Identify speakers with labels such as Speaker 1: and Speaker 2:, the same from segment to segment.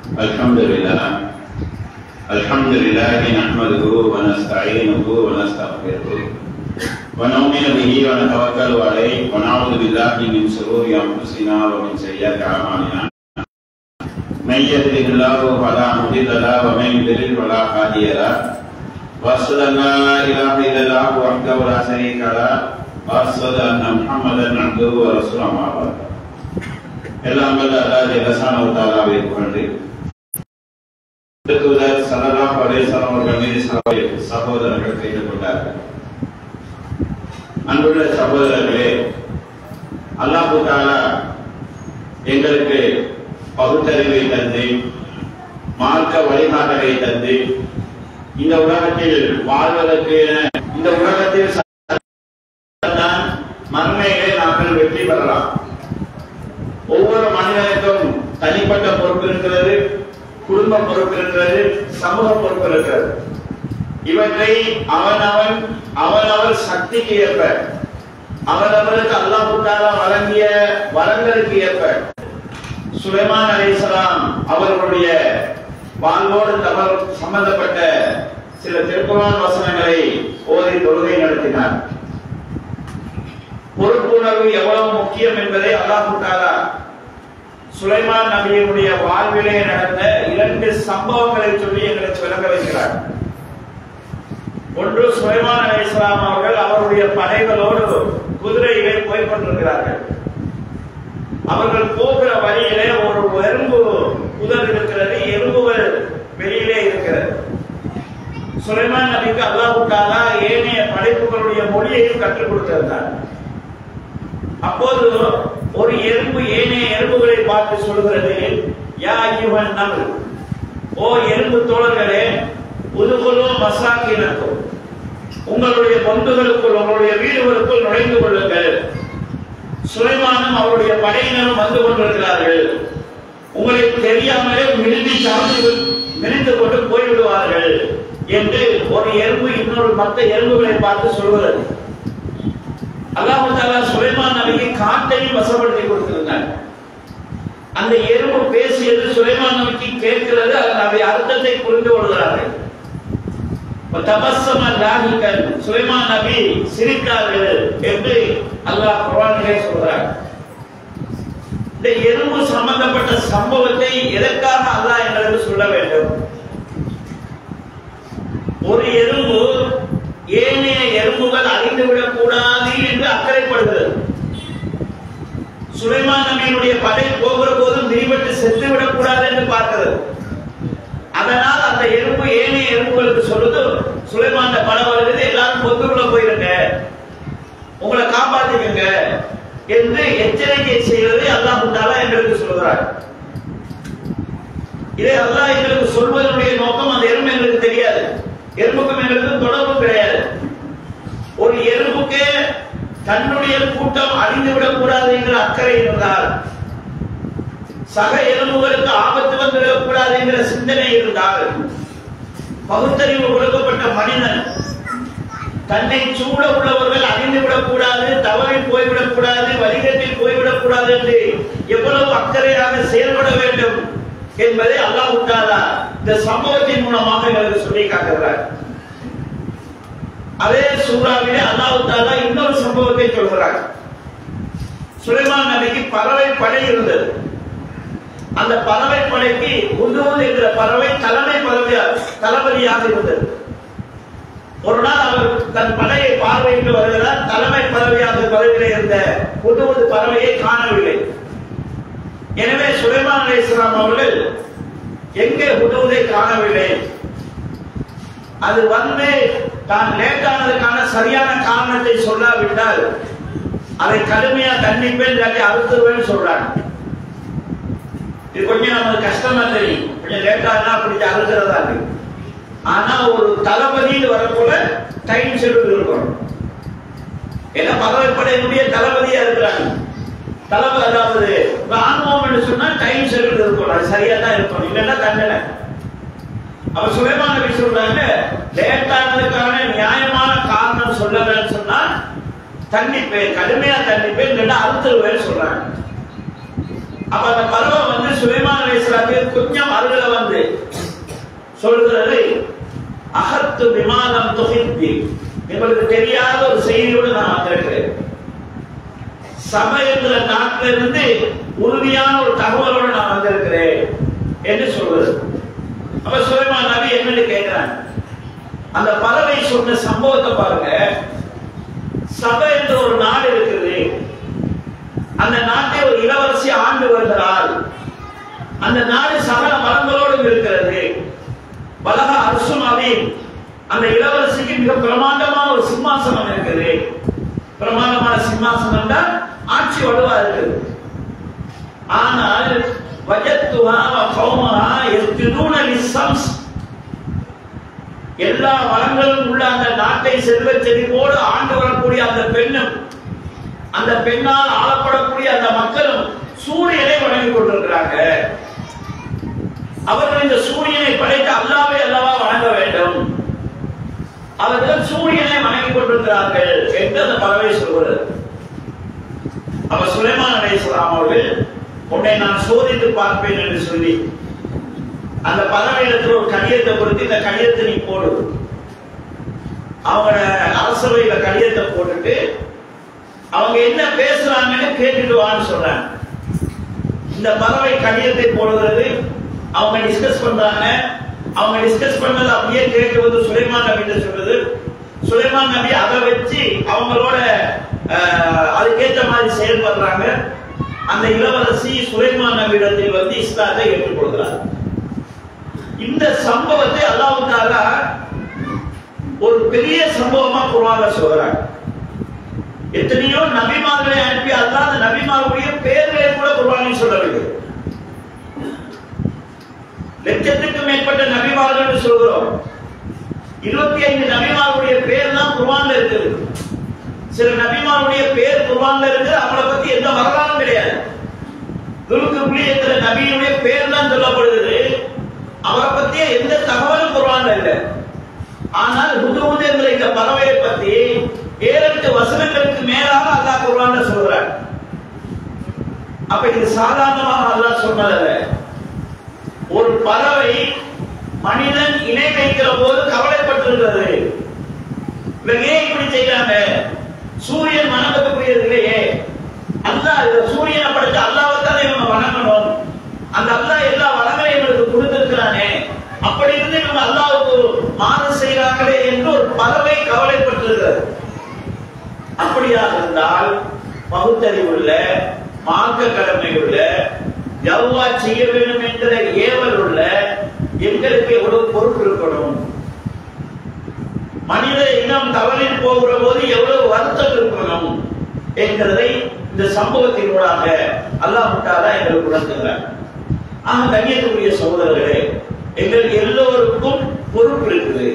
Speaker 1: الحمد لله الحمد لله نحمده ونستعينه ونستغفره ونؤمن به ونتوكل عليه ونعوذ بالله من شرور انفسنا ومن سيئات اعمالنا من يهده الله فلا مضل له ومن يضلل فلا هادي له واشهد ان لا اله الا الله وحده لا شريك له واشهد ان محمدا عبده ورسوله اما بعد எல்லாம் வல்ல அல்லாஹ் ஜல்லஷானஹு தஆலாவை புகழ்ந்து தூதர் ஸல்லல்லாஹு அலைஹி வஸல்லம் அவர்கள் மீது சலாவை சகோதரர்கள் செய்து கொண்டார்கள் அன்புள்ள சகோதரர்களே அல்லாஹு தஆலா எங்களுக்கு பகுத்தறிவை தந்து மார்க்க வழிகாட்டலை தந்து இந்த உலகத்தில் வாழ்வதற்கு இந்த உலகத்தில் தான் மறுமையிலே நாங்கள் வெற்றி பெறலாம் ஒவ்வொரு மனிதனுக்கும் தனிப்பட்ட பொறுப்பு இருக்கிறது குடும்ப பொறுப்பு இருக்கிறது சமூக பொறுப்பு இருக்கிறது இவற்றை அவனவன் அவனவர் சக்திக்கு ஏற்ப அவனவருக்கு அல்லாஹ் தாலா வழங்கிய வரங்களுக்கு ஏற்ப சுலைமான் அலைஹிஸ்ஸலாம் அவர்களுடைய வாழ்வோடு தவறு சம்பந்தப்பட்ட சில திருக்குறான் வசனங்களை ஓதி தொழுகை நடத்தினார் பொறுப்புணர்வு எவ்வளவு முக்கியம் என்பதை அல்லாஹு தாலா சுலைமான் நபியினுடைய வாழ்விலே நடந்த இரண்டு சம்பவங்களை சொல்லி எங்களுக்கு விளங்க வைக்கிறார் ஒன்று சுலைமான் அலி இஸ்லாம் அவர்கள் அவருடைய படைகளோடு குதிரையிலே போய் கொண்டிருக்கிறார்கள் அவர்கள் போகிற வழியிலே ஒரு எறும்பு புதர் இருக்கிறது எறும்புகள் வெளியிலே இருக்கிறது சுலைமான் நபிக்கு அல்லாஹு தாலா ஏனைய படைப்புகளுடைய மொழியையும் கற்றுக் கொடுத்திருந்தார் அப்போது ஒரு எறும்பு ஏனைய எறும்புகளை பார்த்து சொல்கிறது யா ஐயுவன் நம் ஓ எறும்பு தோழர்களே உதுகுலும் மசாக்கினக்கும் உங்களுடைய பந்துகளுக்குள் உங்களுடைய வீடுகளுக்குள் நுழைந்து கொள்ளுங்கள் சுலைமானும் அவருடைய படையினரும் வந்து கொண்டிருக்கிறார்கள் உங்களுக்கு தெரியாமலே மிழுதி சார்ந்து மிழிந்து கொண்டு போய்விடுவார்கள் என்று ஒரு எறும்பு இன்னொரு மற்ற எறும்புகளை பார்த்து சொல்கிறது அல்லாஹு தாலா சுலைமான் நபிக்கு காட்டையும் வசப்படுத்தி கொடுத்திருந்தார் அந்த எறும்பு பேசியது சுலைமான் நபிக்கு கேட்கிறது அதன் அவை அர்த்தத்தை புரிந்து கொள்கிறார்கள் தபசம லாகிகன் சுலைமான் நபி சிரித்தார்கள் என்று அல்லாஹ் குர்ஆனிலே சொல்றார் இந்த எறும்பு சம்பந்தப்பட்ட சம்பவத்தை எதற்காக அல்லாஹ் எங்களுக்கு சொல்ல வேண்டும் ஒரு எறும்பு ஏனைய எறும்புகள் அழிந்து விடக் கூடாது என்று அக்கறைப்படுகிறது சுலைமான் நபியினுடைய படை போகிற போது மிதிபட்டு செத்து விடக் கூடாது என்று பார்க்கிறது அதனால் அந்த எறும்பு ஏனைய எறும்புகளுக்கு சொல்லுது சுலைமான படம் வருகிறது எல்லாரும் பொத்துக்குள்ள போயிருங்க உங்களை காப்பாத்திக்கங்க என்று எச்சரிக்கை செய்வதை அல்லாஹ் தாலா எங்களுக்கு சொல்கிறார் இதை அல்லாஹ் எங்களுக்கு சொல்வதனுடைய நோக்கம் அந்த எறும்பு எங்களுக்கு தெரியாது எறும்புக்கும் எங்களுக்கும் தொடர்பு கிடையாது ஒரு எறும்புக்கு தன்னுடைய கூட்டம் அழிந்து விடக்கூடாது என்ற அக்கறை இருந்தால் சக எலும்புகளுக்கு ஆபத்து வந்துவிடக் கூடாது என்கிற சிந்தனை இருந்தால் பகுத்தறிவு கொடுக்கப்பட்ட மனிதன் தன்னை சூழ உள்ளவர்கள் அழிந்து விடக்கூடாது தவறில் போய்விடக் கூடாது வழிகட்டில் போய்விடக் கூடாது என்று எவ்வளவு அக்கறையாக செயல்பட வேண்டும் என்பதை அல்லாஹ் தாலா இந்த சம்பவத்தின் மூலமாக எங்களுக்கு சொல்லி காட்டுகிறார் அதே சூறாவிலே அல்லாஹ் தாலா இன்னொரு சம்பவத்தை சொல்கிறார் சுலைமான் நபிக்கு பறவை படை இருந்தது அந்த பறவை படைக்கு உதுவுல் என்கிற பறவை தலைமை பதவியாக தளபதியாக இருந்தது ஒரு நாள் அவர் தன் படையை பார்வையிட்டு வருகிறார் தலைமை பதவியாக பதவியிலே இருந்த புதுவது பறவையை காணவில்லை எனவே சுலைமான் அலி இஸ்லாம் அவர்கள் எங்கே உதவுதை காணவில்லை அது வந்து தான் லேட்டானதுக்கான சரியான காரணத்தை சொல்லாவிட்டால் அதை கடுமையா தண்டிப்பேன் இல்லாட்டி அறுத்துருவேன் சொல்றாங்க இது கொஞ்சம் நமக்கு கஷ்டமா தெரியும் கொஞ்சம் லேட்டானா அப்படி அறுக்கிறதா இருக்கு ஆனா ஒரு தளபதியில் வரப்போல டைம் ஷெட்யூல் இருக்கணும் ஏன்னா பறவைப்படையினுடைய தளபதியா இருக்கிறாங்க தளபதி அதாவது ராணுவம் என்று சொன்னா டைம் ஷெட்யூல் இருக்கணும் அது சரியா தான் இருக்கணும் இல்லைன்னா தண்டனை அவர் சுலைமான் நபி சொல்றாங்க லேட்டானதுக்கான நியாயமான காரணம் சொல்லலன்னு சொன்னா தண்டிப்பேன் கடுமையா தண்டிப்பேன் இல்லைன்னா அறுத்துருவேன் சொல்றாங்க அப்ப அந்த பறவை வந்து சுலைமான் அலைஹிஸ்ஸலாத்துக்கு கொஞ்சம் அருகில சொல்கிறது அகத்து விமானம் தொகுத்தி உங்களுக்கு தெரியாத ஒரு செய்தியோடு நான் வந்திருக்கிறேன் சபை என்கிற நாட்டில இருந்து உறுதியான ஒரு தகவலோடு நான் வந்திருக்கிறேன் என்று சொல்வது அப்ப சுலைமான் நபி என்னன்னு கேட்கிறாங்க அந்த பறவை சொன்ன சம்பவத்தை பாருங்க சபை என்ற ஒரு நாடு இருக்குது அந்த நாட்டை ஒரு இளவரசி ஆண்டு வருகிறாள் அந்த நாடு சகல மரங்களோடும் இருக்கிறது பலக அரசுமாவே அந்த இளவரசிக்கு மிக பிரமாண்டமான ஒரு சிம்மாசனம் இருக்குது பிரமாண்டமான சிம்மாசனம் தான் ஆட்சி வலுவா இருக்குது ஆனால் வஜத்துஹா வ கௌமஹா யஸ்ஜுதூன லிஸ்ஸம்ஸ் எல்லா வளங்களும் உள்ள அந்த நாட்டை செல்வ செழிப்போடு ஆண்டு வரக்கூடிய அந்த பெண்ணும் அந்த பெண்ணால் ஆளப்படக்கூடிய அந்த மக்களும் சூரியனை வணங்கி கொண்டிருக்கிறாங்க அவர்கள் இந்த சூரியனை படைத்த அல்லாவை அல்லவா வணங்க வேண்டும் அவர்கள் சூரியனை வணங்கி கொண்டிருக்கிறார்கள் என்று அந்த பறவை சொல்கிறது அப்ப சுலைமான் அலைஹிஸ்ஸலாம் அவர்கள் உன்னை நான் சோதித்து பார்ப்பேன் என்று சொல்லி அந்த பறவையிடத்தில் ஒரு கடிதத்தை கொடுத்து இந்த கடிதத்தை நீ போடு அவங்களோட அரசவையில கடிதத்தை போட்டுட்டு அவங்க என்ன பேசுறாங்கன்னு கேட்டுட்டு வான்னு சொல்றாங்க இந்த பறவை கடிதத்தை போடுகிறது அவங்க டிஸ்கஸ் பண்றாங்க அவங்க டிஸ்கஸ் பண்ணது அப்படியே கேட்டு வந்து சுலைமான் நபி சொல்றது சுலைமான் நபி அதை வச்சு அவங்களோட அஹ், அதுக்கேற்ற மாதிரி செயல்படுறாங்க அந்த இளவரசி சுலைமான் நபியிடத்தில் வந்து இஸ்லாத்தை ஏற்றுக்கொள்கிறார் இந்த சம்பவத்தை அல்லாஹ் தாலா ஒரு பெரிய சம்பவமா குர்ஆன்ல சொல்றாங்க எத்தனையோ நபிமார்களை அனுப்பி அல்லாஹ் அந்த நபிமார்களுடைய பெயர்களை கூட குர்ஆனில் சொல்லவில்லை லட்சத்துக்கு மேற்பட்ட நபிமார்கள் சொல்கிறோம் இருபத்தி ஐந்து நபிமாருடைய பேர் தான் குர்ஆன்ல இருக்குது சில நபிமாருடைய பேர் குர்ஆன்ல இருக்குது அவங்கள பத்தி எந்த வரலாறும் கிடையாது துலுக்குப்ளி என்கிற நபியுடைய பேர் தான் சொல்லப்படுகிறது அவரை பத்திய எந்த தகவலும் குர்ஆன்ல இல்லை ஆனால் ஹுதுஹுது என்கிற இந்த பறவையை பத்தி ஏழெட்டு வசனங்களுக்கு மேலாக அல்லாஹ் குர்ஆன்ல சொல்றார் அப்ப இது சாதாரணமாக அல்லாஹ் சொன்னதல்ல ஒரு பறவை மனிதன் இணை வைக்கிற போது கவலைப்பட்டிருக்கிறது இவங்க ஏன் இப்படி செய்யறாங்க சூரியன் வணங்கக்கூடியது இல்லையே அல்லாஹ் இந்த சூரியனை படைச்ச அல்லாவை தானே இவங்க வணங்கணும் அந்த அல்லாஹ் எல்லா வளங்களையும் இவங்களுக்கு கொடுத்திருக்கிறானே அப்படி இருந்து இவங்க அல்லாவுக்கு மாறு செய்கிறாங்களே என்று ஒரு பறவை கவலைப்பட்டிருக்கிறது அப்படியாக இருந்தால் பகுத்தறிவுள்ள மார்க்க கடமை உள்ள எவ்வா செய்ய வேண்டும் என்கிற ஏவல் உள்ள எங்களுக்கு எவ்வளவு பொறுப்பு இருக்கணும் மனித இனம் தவறில் போகிற போது எவ்வளவு வருத்தம் இருக்கணும் என்கிறதை இந்த சம்பவத்தினூடாக அல்லாஹ் முட்டாரா எங்களுக்கு உணர்த்துகிறார் ஆக கண்ணியத்துக்குரிய சகோதரர்களே எங்கள் எல்லோருக்கும் பொறுப்பு இருக்குது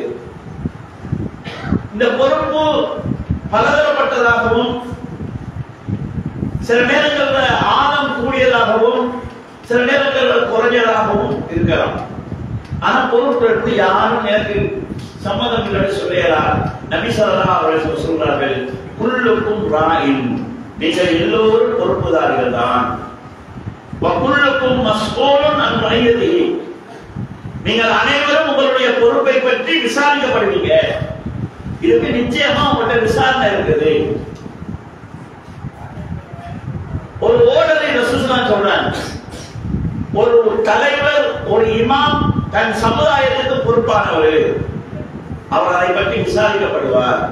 Speaker 1: இந்த பொறுப்பு பலதரப்பட்டதாகவும் சில நேரங்கள்ல ஆழம் கூடியதாகவும் சில நேரங்கள்ல குறைஞ்சதாகவும் இருக்கலாம் ஆனா பொறுப்பு எடுத்து யாரும் எனக்கு சம்மதம் இல்லைன்னு சொல்லியலாம் நபி ஸல்லல்லாஹு அலைஹி வஸல்லம் சொல்றார்கள் குல்லுக்கும் ராயின் நீங்கள் எல்லோரும் பொறுப்புதாரிகள் தான் வகுல்லுக்கும் மஸ்கூலும் அன் மனிததி நீங்கள் அனைவரும் உங்களுடைய பொறுப்பை பற்றி விசாரிக்கப்படுவீங்க இதுக்கு நிச்சயமா உங்கள்கிட்ட விசாரணை இருக்குது ஒரு ஓடரை ரசூலுல்லாஹ் சொல்றாங்க ஒரு தலைவர் ஒரு இமாம் தன் சமுதாயத்துக்கு பொறுப்பானவர் அவர் அதை பற்றி விசாரிக்கப்படுவார்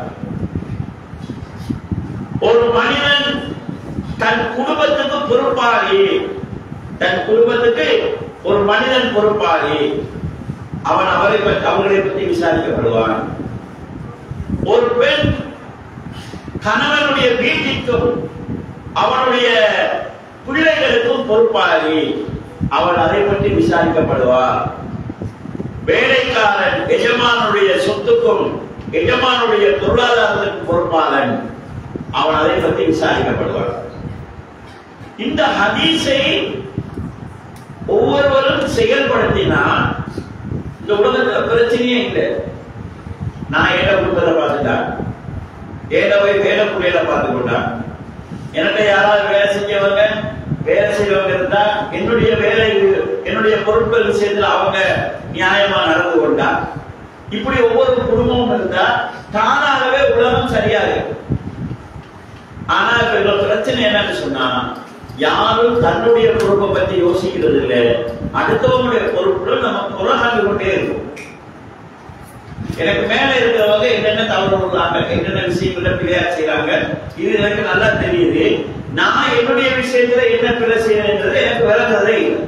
Speaker 1: ஒரு மனிதன் தன் குடும்பத்துக்கு பொறுப்பாளி தன் குடும்பத்துக்கு ஒரு மனிதன் பொறுப்பாளி அவன் அவரை பற்றி அவர்களை பற்றி விசாரிக்கப்படுவான் ஒரு பெண் கணவனுடைய வீட்டிற்கும் அவனுடைய பிள்ளைகளுக்கும் பொறுப்பாளி அவன் அதை பற்றி விசாரிக்கப்படுவார் வேலைக்காரன் எஜமானுடைய சொத்துக்கும் எஜமானுடைய பொருளாதாரத்திற்கு பொறுப்பாளன் அவன் அதை பற்றி விசாரிக்கப்படுவான் இந்த ஹதீஸை ஒவ்வொருவரும் செயல்படுத்தினால் இந்த உலகத்துல பிரச்சனையே இல்லை நான் ஏழை குடும்பத்தை பார்த்துட்டேன் ஏழை போய் வேலை பிள்ளைகளை பார்த்து கொண்டான் என்கிட்ட யாராவது வேலை செஞ்சவங்க வேலை செய்யறவங்க இருந்தா என்னுடைய வேலை என்னுடைய என்னுடைய பொருட்கள் விஷயத்துல அவங்க நியாயமா நடந்து கொண்டா இப்படி ஒவ்வொரு குடும்பமும் இருந்தா தானாகவே உலகம் சரியா இருக்கும் ஆனா இப்ப இதுல பிரச்சனை என்னன்னு சொன்னா யாரும் தன்னுடைய பொறுப்பை பத்தி யோசிக்கிறது இல்ல அடுத்தவங்களுடைய பொறுப்புகள் நம்ம புறகாண்டு கொண்டே இருக்கும் எனக்கு மேல இருக்கிறவங்க என்னென்ன தவறு விடுறாங்க என்னென்ன விஷயங்கள பிழையா செய்யறாங்க இது எனக்கு நல்லா தெரியுது நான் என்னுடைய விஷயத்துல என்ன பிழை செய்யறேன்றது எனக்கு விளங்குறதே இல்லை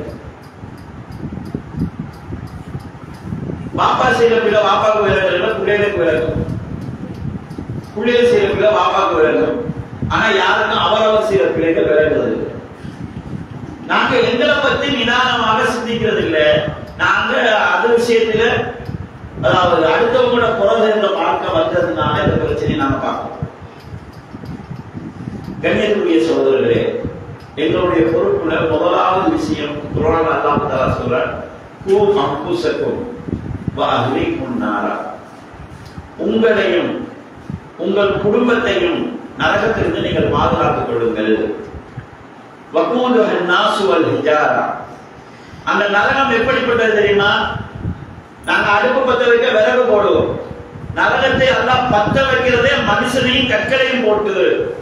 Speaker 1: பாப்பா செய்யற பிள்ளை பாப்பாவுக்கு விளங்குறதுல பிள்ளைகளுக்கு விளங்கும் பிள்ளைகள் செய்யற பிள்ளை பாப்பாவுக்கு விளங்கும் ஆனா யாருக்கும் அவரவர் செய்யற பிள்ளைகள் விளங்குறது இல்லை நாங்க எங்களை பத்தி நிதானமாக சிந்திக்கிறது இல்லை நாங்க அது விஷயத்துல அதாவது அடுத்தவங்களோட புறநிலை பார்க்க வந்ததுனால இந்த பிரச்சனையை நாம பார்க்கணும் கண்ணியத்துக்குரிய சகோதரர்களே எங்களுடைய பொறுப்புல முதலாவது விஷயம் குரான் அல்லாஹ் தஆலா சொல்றார் கூ அன்புசக்கும் வாஹ்லி முன்னாரா உங்களையும் உங்கள் குடும்பத்தையும் நரகத்திலிருந்து நீங்கள் பாதுகாத்துக் கொள்ளுங்கள் வகூதுஹன் நாசு வல் ஹிஜாரா அந்த நரகம் எப்படிப்பட்டது தெரியுமா நாங்க அடுப்பு பத்த வைக்க விறகு போடுவோம் நரகத்தை எல்லாம் பத்த வைக்கிறதே மனுஷனையும் கற்களையும் போட்டு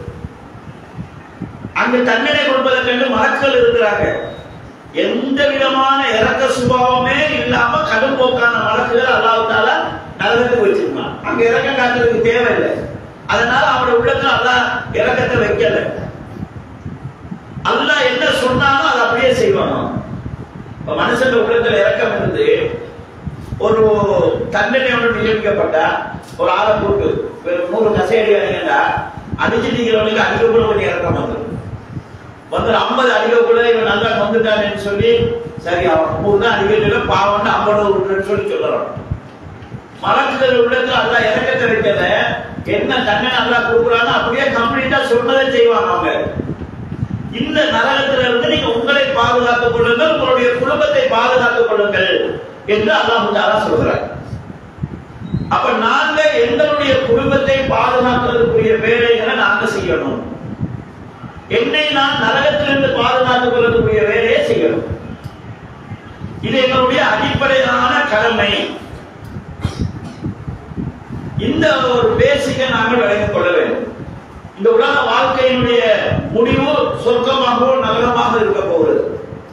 Speaker 1: அங்கு தண்டனை கொடுப்பதற்கு மலக்கள் இருக்கிறாங்க எந்த விதமான இறக்க சுபாவமே இல்லாம கடும்போக்கான வழக்குகள் அல்லாவுத்தால நரகத்துக்கு வச்சிருக்கான் அங்க இறக்க காட்டுறதுக்கு தேவையில்லை அதனால அவரோட உள்ளத்துல அல்லாஹ் இறக்கத்தை வைக்கல அல்லாஹ் என்ன சொன்னாலும் அதை அப்படியே செய்வானோ இப்ப மனுஷன் உள்ளத்துல இறக்கம் இருந்து ஒரு தண்டனை ஒன்று நியமிக்கப்பட்டா ஒரு ஆளை போட்டு ஒரு நூறு கசையடி அடிங்கடா அடிச்சு நீங்கிறவனுக்கு அடிக்கக்குள்ள கொஞ்சம் இறக்கம் வந்துடும் வந்து ஐம்பது அடிக்கக்குள்ள இவன் நல்லா வந்துட்டானேன்னு சொல்லி சரி அவன் நூறு தான் அடிக்கல பாவம்னு ஐம்பது விட்டுன்னு சொல்லி சொல்லலாம் மலக்குகள் உள்ளத்துல அல்ல இறக்கத்தை வைக்கல என்ன தண்டனை நல்லா கொடுக்குறானோ அப்படியே கம்ப்ளீட்டா சொன்னதை செய்வாங்க அவங்க இந்த நரகத்துல இருந்து நீங்க உங்களை பாதுகாத்துக் கொள்ளுங்கள் உங்களுடைய குடும்பத்தை பாதுகாத்துக் கொள்ளுங்கள் என்று அல்லாஹ் தாலா சொல்றார் அப்ப நாங்க எங்களுடைய குடும்பத்தை பாதுகாக்கிறதுக்குரிய வேலைகளை நாங்க செய்யணும் என்னை நான் நரகத்திலிருந்து பாதுகாத்துக் கொள்ளக்கூடிய வேலையை செய்யணும் இது எங்களுடைய அடிப்படையான கடமை இந்த ஒரு பேசிக்கை நாங்கள் விளங்கிக் கொள்ள வேண்டும் இந்த உலக வாழ்க்கையினுடைய முடிவு சொர்க்கமாகவோ நகரமாக இருக்க போகிறது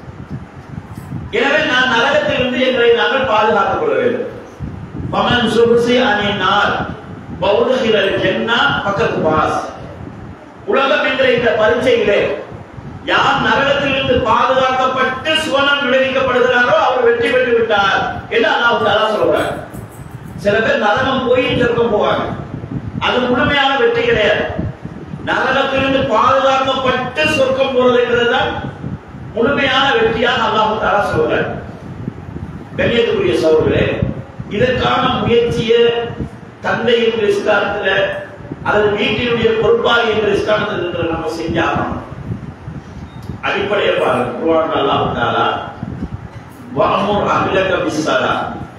Speaker 1: எனவே நான் நரகத்திலிருந்து எங்களை நாங்கள் பாதுகாத்துக் கொள்ள வேண்டும் பமன் சுருசி அணியினார் பௌதகிரல் ஜென்னா பக்கத்து பாஸ் உலகம் என்ற இந்த பரீட்சையிலே யார் நரகத்திலிருந்து பாதுகாக்கப்பட்டு சுவனம் விளைவிக்கப்படுகிறாரோ அவர் வெற்றி பெற்று விட்டார் என்று அல்லாஹ் தாலா சொல்றார் சில பேர் நரகம் போய் சொர்க்கம் போவாங்க அது முழுமையான வெற்றி கிடையாது நரகத்திலிருந்து பாதுகாக்கப்பட்டு சொர்க்கம் போறதுங்கிறது தான் முழுமையான வெற்றியாக அல்லாஹ் தாலா சொல்றார் கண்ணியத்துக்குரிய சோழர்களே இதற்கான முயற்சியை தந்தை என்ற இஸ்லாமத்துல அல்லது வீட்டினுடைய பொறுப்பாளி என்ற இஸ்லாமத்தில் இருக்கிற நம்ம செஞ்சாகணும் அடிப்படையை பாருங்க குர்ஆன் அல்லாஹ் தாலா வஅமுர் அஹ்லக பிஸ்ஸலா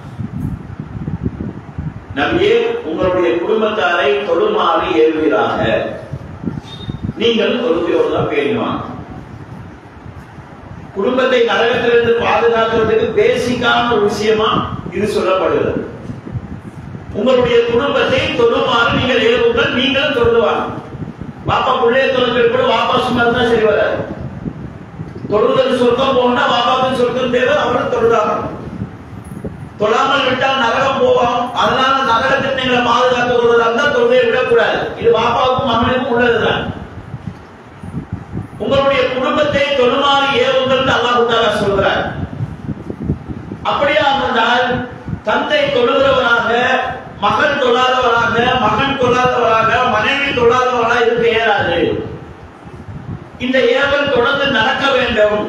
Speaker 1: நபியே உங்களுடைய குடும்பத்தாரை தொழுமாறு ஏறுவீராக நீங்கள் தொழுகையோடு தான் பேணுவாங்க குடும்பத்தை நரகத்திலிருந்து பாதுகாக்கிறதுக்கு பேசிக்கான ஒரு விஷயமா இது சொல்லப்படுகிறது உங்களுடைய குடும்பத்தை தொழுமாறு நீங்கள் ஏறுங்கள் நீங்களும் தொழுவாங்க பாப்பா பிள்ளைய தொழுகிற கூட வாப்பா சும்மா இருந்தா சரி வராது தொழுதல் சொர்க்கம் போகணும்னா பாப்பாவுக்கு சொர்க்கம் தேவை அவரும் தொழுதாங்க தொழாமல் விட்டால் நரகம் போவோம் அதனால நரகத்தை நீங்களை பாதுகாத்துக் கொள்வதா இருந்தால் தொழுகையை விடக்கூடாது இது பாப்பாவுக்கும் மகனுக்கும் உள்ளதுதான் உங்களுடைய குடும்பத்தை தொழுமாறு ஏவுங்கள் அல்லாஹு தாலா சொல்கிறார் அப்படியா இருந்தால் தந்தை தொழுகிறவராக மகன் தொழாதவராக மகன் தொழாதவராக மனைவி தொழாதவராக இருக்க இயலாது இந்த ஏவல் தொடர்ந்து நடக்க வேண்டும்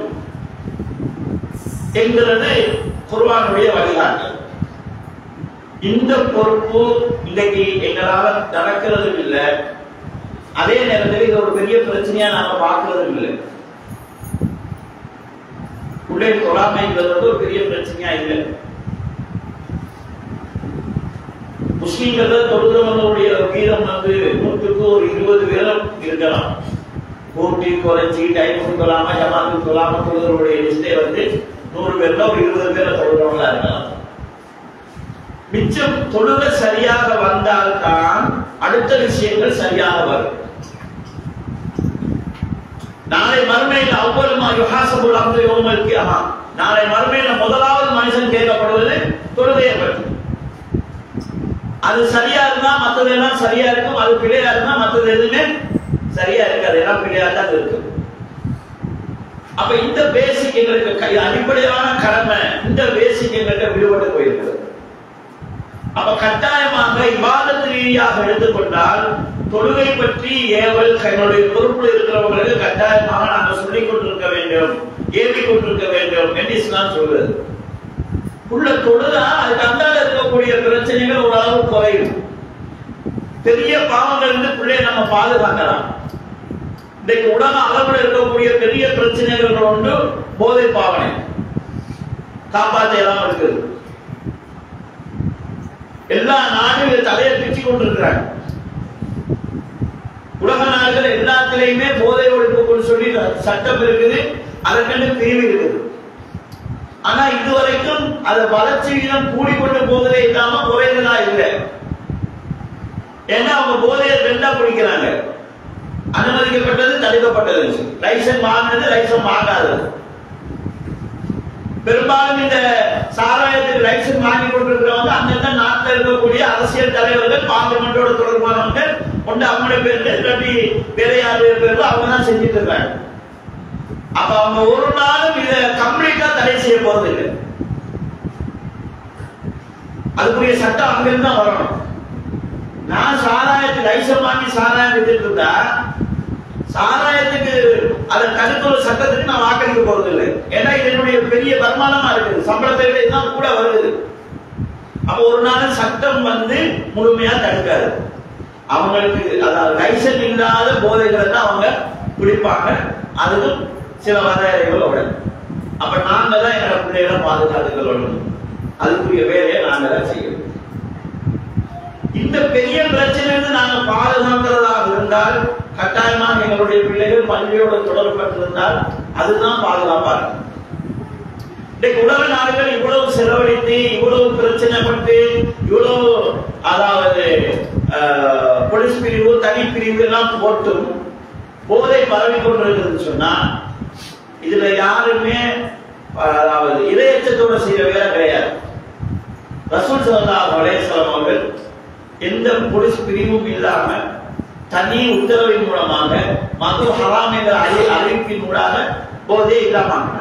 Speaker 1: என்கிறது குர்வானுடைய வழிகாட்டல் இந்த பொறுப்பு இன்னைக்கு எங்களால நடக்கிறதும் இல்லை அதே நேரத்தில் இது ஒரு பெரிய பிரச்சனையா நாம பார்க்கறதும் இல்லை உள்ளே தொழாமைங்கிறது வந்து ஒரு பெரிய பிரச்சனையா இல்லை முஸ்லீம்கள் தொழுகிறவங்களுடைய வீதம் வந்து நூற்றுக்கு ஒரு இருபது வீதம் இருக்கலாம் கூட்டி குறைச்சி டைமுக்கு தொழாம ஜமாத்துக்கு தொழாம தொழுகிறவருடைய லிஸ்டே வந்து நூறு பேர்ல ஒரு இருபது பேரை தொழுகிறவங்களா இருக்கலாம் மிச்சம் தொழுக சரியாக வந்தால்தான் அடுத்த விஷயங்கள் சரியாக வரும் நாளை மறுமையில் அவ்வளவு யுஹாசபுல் அம்ரு யோமல் கியாமா நாளை மறுமையில முதலாவது மனுஷன் கேட்கப்படுவது தொழுகையை பற்றி அது சரியா இருந்தா மத்தது எல்லாம் சரியா இருக்கும் அது பிழையா இருந்தா மத்தது எதுவுமே சரியா இருக்காது எல்லாம் பிழையா தான் இருக்கும் அப்ப இந்த பேசிக் எங்களுக்கு கை அடிப்படையான கடமை இந்த பேசிக் எங்களுக்கு விடுபட்டு போயிருக்கிறது அப்ப கட்டாயமாக இவாதத்து ரீதியாக எடுத்துக்கொண்டால் தொழுகை பற்றி ஏவல் என்னுடைய பொறுப்பில் இருக்கிறவங்களுக்கு கட்டாயமாக நாங்கள் சொல்லிக் கொண்டிருக்க வேண்டும் ஏவி கொண்டிருக்க வேண்டும் என்று இஸ்லாம் சொல்றது உள்ள தொழுதா அதுக்கு அந்தால இருக்கக்கூடிய பிரச்சனைகள் ஓரளவு குறையும் பெரிய பாவங்கள் இருந்து பிள்ளைய நம்ம பாதுகாக்கலாம் இன்றைக்கு உலக அளவில் இருக்கக்கூடிய பெரிய பிரச்சனைகள் ஒன்று போதை பாவனை காப்பாற்ற எல்லாம் இருக்குது எல்லா நாடுகளும் தலையை பிச்சு கொண்டிருக்கிறாங்க உலக நாடுகள் எல்லாத்திலையுமே போதை ஒழிப்புக்குன்னு சொல்லி சட்டம் இருக்குது அதற்கென்று பிரிவு இருக்குது ஆனா இதுவரைக்கும் அது வளர்ச்சி வீதம் கூடிக்கொண்டு போவதே இல்லாம குறைந்ததா இல்லை ஏன்னா அவங்க போதையை ரெண்டா பிடிக்கிறாங்க அனுமதிக்கப்பட்டது தடுக்கப்பட்டது லைசன்ஸ் வாங்கினது லைசன்ஸ் வாங்காதது பெரும்பாலும் இந்த சாராயத்துக்கு லைசன்ஸ் வாங்கி கொண்டிருக்கிறவங்க அந்தந்த நாட்டில் இருக்கக்கூடிய அரசியல் தலைவர்கள் பார்லிமெண்டோட தொடர்பானவங்க கொண்டு அவங்களுடைய பேருக்கு இல்லாட்டி வேற யாரு பேருக்கு அவங்க தான் செஞ்சுட்டு இருக்காங்க அப்ப அவங்க ஒரு நாளும் இத கம்ப்ளீட்டா தடை செய்ய போறது இல்லை அதுக்குரிய சட்டம் அங்கிருந்து தான் வரணும் நான் சாராயத்துக்கு லைசன்ஸ் வாங்கி சாராயம் வித்துட்டு இருந்தா சாராயத்துக்கு அதை தடுக்கிற சட்டத்துக்கு நான் வாக்களிக்க போறது இல்லை ஏன்னா இது என்னுடைய பெரிய வருமானமா இருக்குது சம்பளத்தை விட இதுதான் கூட வருது அப்ப ஒரு நாள் சட்டம் வந்து முழுமையா தடுக்காது அவங்களுக்கு அதாவது லைசன்ஸ் இல்லாத போதைகளை தான் அவங்க பிடிப்பாங்க அதுக்கும் சில வரையறைகளோட அப்ப நாங்க தான் எங்களை பிள்ளைகளை பாதுகாத்துக்கொள்ளணும் அதுக்குரிய வேலையை நாங்க தான் செய்யணும் இந்த பெரிய பிரச்சனையிலிருந்து நாங்க பாதுகாக்கிறதாக இருந்தால் கட்டாயமாக எங்களுடைய பிள்ளைகள் பள்ளியோடு தொடர்பட்டிருந்தால் அதுதான் பாதுகாப்பா இருக்கும் இன்றைக்கு உலக நாடுகள் இவ்வளவு செலவழித்து இவ்வளவு பிரச்சனைப்பட்டு இவ்வளவு அதாவது போலீஸ் பிரிவு தனி பிரிவு எல்லாம் போட்டும் போதை பரவி கொண்டிருக்குதுன்னு சொன்னா இதுல யாருமே அதாவது இரையச்சத்தோட செய்யற வேலை கிடையாது ரசூல் சல்லா அலேஸ்வரம் அவர்கள் எந்த போலீஸ் பிரிவும் இல்லாம தனி உத்தரவின் மூலமாக மது ஹராம் என்ற அறி அறிவிப்பின் மூலமாக போதே இல்லாம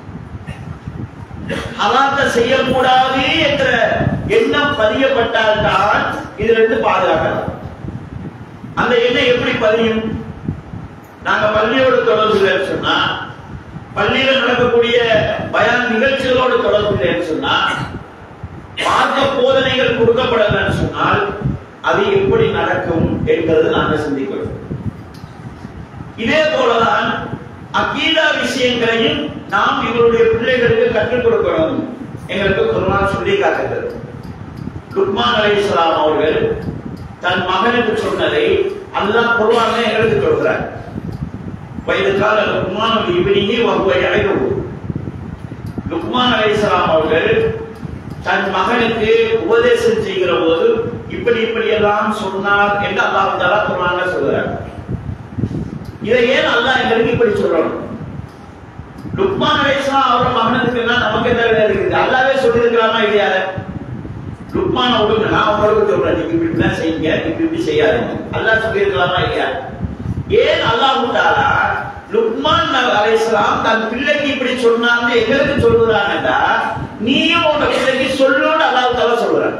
Speaker 1: ஹலாத்த செய்யக்கூடாது என்ற எண்ணம் பதியப்பட்டால்தான் இதுல இருந்து பாதுகாக்கலாம் அந்த எண்ணம் எப்படி பதியும் நாங்க பள்ளியோடு தொடர்பு இல்லைன்னு சொன்னா பள்ளியில நடக்கக்கூடிய பயான் நிகழ்ச்சிகளோடு தொடர்பு இல்லைன்னு சொன்னா மார்க்க போதனைகள் கொடுக்கப்படலன்னு சொன்னால் அது எப்படி நடக்கும் என்பது நாங்க சிந்திக்கிறோம் இதே போலதான் அகீதா விஷயங்களையும் நாம் இவருடைய பிள்ளைகளுக்கு கற்றுக் கொடுக்கணும் எங்களுக்கு குர்ஆன் சொல்லி காட்டுகிறது லுக்மான் அலைஹிஸ்ஸலாம் அவர்கள் தன் மகனுக்கு சொன்னதை அல்லாஹ் குர்ஆன்ல எங்களுக்கு சொல்கிறார் வயது கால லுக்மான் இவனியே வகுவை அடைவு லுக்மான் அலைஹிஸ்ஸலாம் அவர்கள் தன் மகனுக்கு உபதேசம் செய்கிற போது இப்படி இப்படி எல்லாம் சொன்னார் என்று அல்லாஹ் தாலா குர்ஆன்ல சொல்கிறார் இதை ஏன் அல்லாஹ் எங்களுக்கு இப்படி சொல்லணும் லுக்மான் அலைஹிஸ்ஸலாம் அவர் மகனுக்கு என்ன நமக்கு என்ன வேலை இருக்குது அல்லாவே சொல்லி இருக்கலாமா இல்லையா லுக்மான விடுங்க நான் உங்களுக்கு சொல்றேன் நீங்க இப்படி இப்படிலாம் செய்யுங்க இப்படி இப்படி செய்யாதீங்க அல்லாஹ் சொல்லி இருக்கலாமா இல்லையா ஏன் அல்லாஹ் தாலா லுக்மான் அலைஹிஸ்ஸலாம் தன் பிள்ளைக்கு இப்படி சொன்னான்னு எங்களுக்கு சொல்லுறாங்கடா நீயும் உங்க பிள்ளைக்கு சொல்லணும்னு அல்லாஹ் தாலா சொல்றாங்க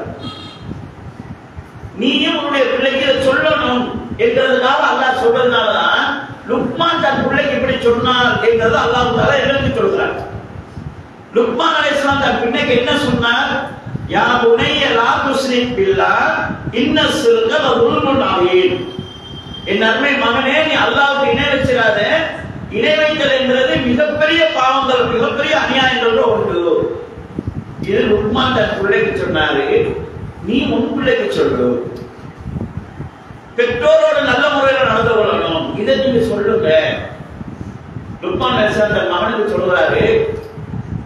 Speaker 1: நீயும் உன்னுடைய பிள்ளைக்கு இதை சொல்லணும் என்றதுனால அல்லாஹ் சொல்றதுனாலதான் லுக்மான் தன் பிள்ளைக்கு இப்படி சொன்னார் என்றது அல்லாஹ் தாலா எங்களுக்கு சொல்கிறார் லுக்மான் அலைஹிஸ்ஸலாம் தன் பிள்ளைக்கு என்ன சொன்னார் யா புனைய லா துஸ்ரிக் பில்லா இன்ன சிறுக உருமுன் ஆவீன் என் அருமை மகனே நீ அல்லாஹ்வுக்கு இணை வச்சிடாத இணை வைத்தல் என்றது மிகப்பெரிய பாவங்கள் மிகப்பெரிய அநியாயங்கள் ஒன்று இது லுக்மான் தன் பிள்ளைக்கு சொன்னாரு நீ உன் பிள்ளைக்கு சொல்லு பெற்றோரோட நல்ல முறையில நடந்து கொள்ளணும் இதை நீங்க சொல்லுங்க லுக்மான் அலிஸ்லாம் தன் மகனுக்கு சொல்றாரு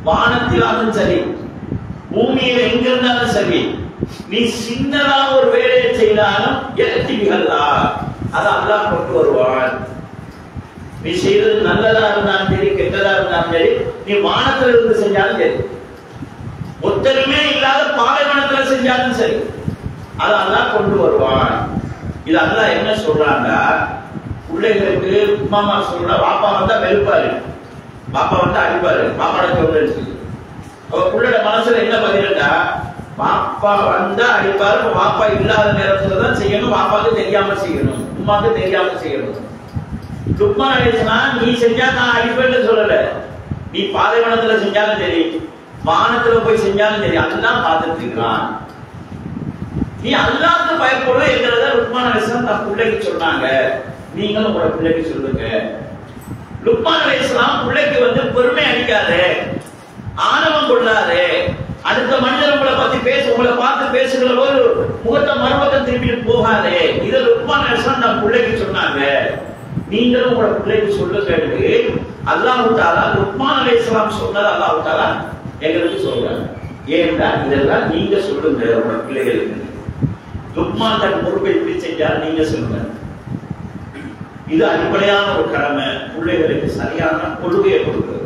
Speaker 1: வானத்திலாலும் சரி பூமியில எங்க இருந்தாலும் சரி நீ சின்னதா ஒரு வேலையை செய்தாலும் எத்திகளா அதை அல்லாஹ் கொண்டு வருவான் நீ செய்யறது நல்லதா இருந்தாலும் சரி கெட்டதா இருந்தாலும் சரி நீ வானத்துல இருந்து செஞ்சாலும் சரி ஒத்தருமே இல்லாத பாலைவனத்துல செஞ்சாலும் சரி அதை அல்லாஹ் கொண்டு வருவான் இது அல்லாஹ் என்ன சொல்றாங்க பிள்ளைகளுக்கு மாமா சொல்ற பாப்பா வந்தா வெறுப்பாரு பாப்பா வந்து அடிப்பாரு பாப்பாட சொல்றது அவ புள்ளோட மனசுல என்ன பதிலுண்டா பாப்பா வந்தா அடிப்பாரு இப்ப பாப்பா இல்லாத நேரத்துல தான் செய்யணும் பாப்பாக்கு தெரியாம செய்யணும் உமாக்கு தெரியாம செய்யணும் லுக்மான் அலிஸ்லாம் நீ செஞ்சா நான் அடிப்பேன்னு சொல்லல நீ பாலைவனத்துல செஞ்சாலும் சரி வானத்துல போய் செஞ்சாலும் சரி அதெல்லாம் பார்த்துட்டு இருக்கிறான் நீ அல்லாத பயப்பட என்கிறத லுக்மான் அலிஸ்லாம் தன் பிள்ளைக்கு சொன்னாங்க நீங்களும் உங்களோட பிள்ளைக்கு சொல்லுங்க லுக்மான் அலிஸ்லாம் பிள்ளைக்கு வந்து பெருமை அடிக்காது ஆணவம் கொள்ளாது அடுத்த மனிதர் உங்களை பத்தி பேச உங்களை பார்த்து பேசுகிற போது முகத்தை மறுபக்கம் திரும்பிட்டு போகாது இதை லுக்மான் அலிஸ்லாம் தன் பிள்ளைக்கு சொன்னாங்க நீங்களும் உங்களோட பிள்ளைக்கு சொல்லுங்க அல்லாஹு தாலா லுக்மான் அலிஸ்லாம் சொன்னது அல்லாஹு தாலா எங்களுக்கு சொல்றாங்க ஏன்னா இதெல்லாம் நீங்க சொல்லுங்க உங்களோட பிள்ளைகளுக்கு லுக்மான் தன் பொறுப்பை எப்படி செஞ்சால் நீங்க சொல்லுங்க இது அடிப்படையான ஒரு கடமை பிள்ளைகளுக்கு சரியான கொள்கையை கொடுக்கிறது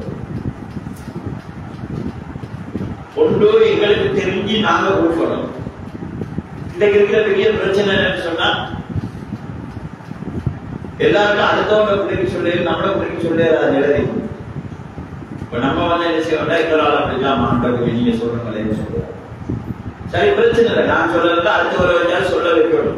Speaker 1: ஒன்று எங்களுக்கு தெரிஞ்சு நாங்க கொடுக்கணும் இன்னைக்கு இருக்கிற பெரிய பிரச்சனை என்னன்னு சொன்னா எல்லாருக்கும் அடுத்தவங்க பிள்ளைக்கு சொல்லி நம்மள பிள்ளைக்கு சொல்லி அதை எழுதி இப்ப நம்ம வந்து என்ன செய்வோம்னா எங்களால் அப்படிலாம் ஆண்டவர்கள் நீங்க சொல்றீங்களே சொல்லுவோம் சரி பிரச்சனை இல்லை நான் சொல்றதுல அடுத்தவரை வச்சாலும் சொல்ல வைக்கணும்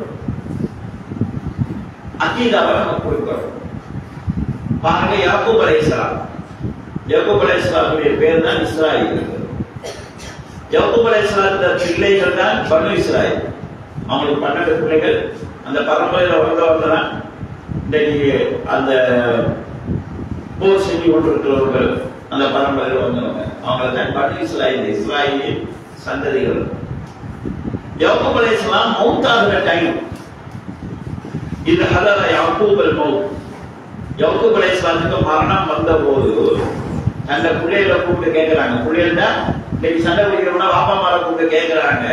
Speaker 1: அக்கீதாவை நம்ம கொடுக்கணும் பாருங்க யாக்கூப் அலைஹிஸ்ஸலாம் யாக்கூப் அலைஹிஸ்ஸலாமுடைய பேர் தான் இஸ்ராயில் யாக்கூப் அலைஹிஸ்ஸலாத்துல பிள்ளைகள் தான் பனு இஸ்ராயில் அவங்களுக்கு பன்னெண்டு பிள்ளைகள் அந்த பரம்பரையில வந்தவங்க தான் இன்றைக்கு அந்த போர் செஞ்சு கொண்டிருக்கிறவர்கள் அந்த பரம்பரையில் வந்தவங்க அவங்க தான் பனு இஸ்ராயில் இஸ்ராயலின் சந்ததிகள் யாக்கூப் அலைஹிஸ்ஸலாம் மௌத்தாகிற டைம் இது ஹலர யாக்கூப் அல் மௌத் யாக்கூப் அலைஹிஸ்ஸலாத்துக்கு மரணம் வந்த போது அந்த பிள்ளைகளை கூப்பிட்டு கேட்கிறாங்க பிள்ளைகள்னா இன்னைக்கு சண்டை பிடிக்கிறோம்னா பாப்பா மாரை கூப்பிட்டு கேட்கிறாங்க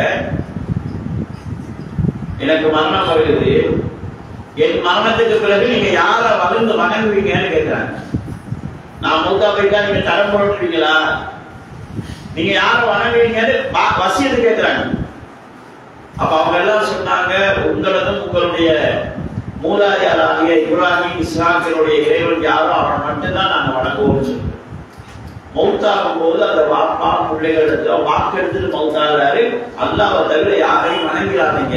Speaker 1: எனக்கு மரணம் வருகிறது என் மரணத்துக்கு பிறகு நீங்க யார வளர்ந்து வணங்குவீங்கன்னு கேட்கிறாங்க நான் மூத்தா போயிட்டா நீங்க தரம் போட்டுருவீங்களா நீங்க யார வணங்குவீங்கன்னு வ- வசியத்து கேட்கிறாங்க அப்ப அவங்க எல்லாம் சொன்னாங்க உங்களதும் உங்களுடைய மூலாதாராகிய இப்ராஹிம் இஸ்லாக்கினுடைய இறைவன் யாரோ அவன் மட்டும்தான் நாங்க வணங்குவோம்னு சொன்னோம் மௌத்தாகும் போது அந்த வாப்பா பிள்ளைகளுக்கு வாக்கு எடுத்துட்டு மௌத்தாகிறாரு அல்லாவை தவிர யாரையும் வணங்கிறாதீங்க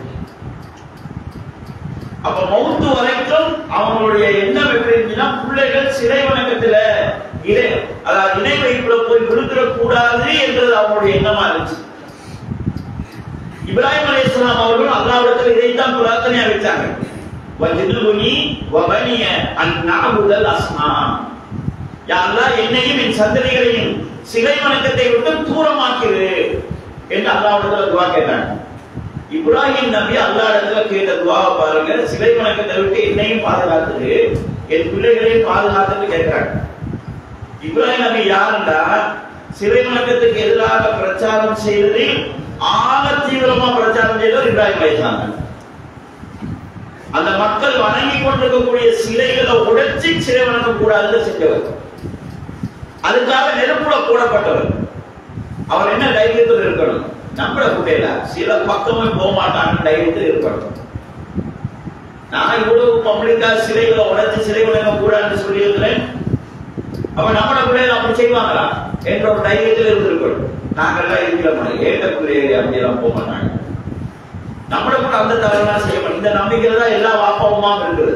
Speaker 1: அப்ப மௌத்து வரைக்கும் அவங்களுடைய எண்ணம் எப்படி இருந்துச்சுன்னா பிள்ளைகள் சிறை வணக்கத்துல இறை அதாவது இணை வைப்புல போய் விழுந்துடக் கூடாது என்றது அவங்களுடைய எண்ணமா இருந்துச்சு இப்ராஹிம் அலைஹிஸ்ஸலாம் அவர்கள் அல்லாஹ்விடத்தில் இதைத்தான் பிரார்த்தனையா வச்சாங்க வஜிதுனி வபனிய அன் நஅபுதல் அஸ்னாம் யா அல்லாஹ் என்னையும் என் சந்ததிகளையும் சிலை வணக்கத்தை விட்டு தூரமாக்கிடு என்று அல்லாஹ்விடத்தில் துவா கேட்டாங்க இப்ராஹிம் நபி அல்லாஹ்விடத்துல கேட்ட துவாவை பாருங்க சிலை வணக்கத்தை விட்டு என்னையும் பாதுகாத்துடு என் பிள்ளைகளையும் பாதுகாத்துன்னு கேட்கிறாங்க இப்ராஹிம் நபி யாருண்டா சிலை வணக்கத்துக்கு எதிராக பிரச்சாரம் செய்ததில் ஆக தீவிரமா பிரச்சாரம் செய்தவர் இப்ராஹிம் அலைஹிஸ்ஸலாம் தான். அந்த மக்கள் வணங்கி கொண்டிருக்கக்கூடிய சிலைகளை உடைச்சி சிலை வணங்க கூடாதுன்னு செஞ்சவர் அதுக்காக நெருப்புல போடப்பட்டவர் அவர் என்ன தைரியத்தில் இருக்கணும் நம்மள கூட்டையில சில பக்கமே போக மாட்டாங்க தைரியத்தில் இருக்கணும் நான் இவ்வளவு பப்ளிக்கா சிலைகளை உடைச்சு சிலை வணங்க கூடாதுன்னு சொல்லியிருக்கிறேன் அப்ப நம்மள பிள்ளைகள் அப்படி செய்வாங்களா என்ற ஒரு தைரியத்தில் இருந்திருக்கணும் நாங்கெல்லாம் இருக்கிற மாதிரி ஏட்ட பிள்ளைகள் அப்படியெல்லாம் போக மாட்டாங்க நம்மள கூட அந்த தவறுலாம் செய்ய மாட்டோம் இந்த நம்பிக்கையில தான் எல்லா வாப்பாவுமா இருக்குது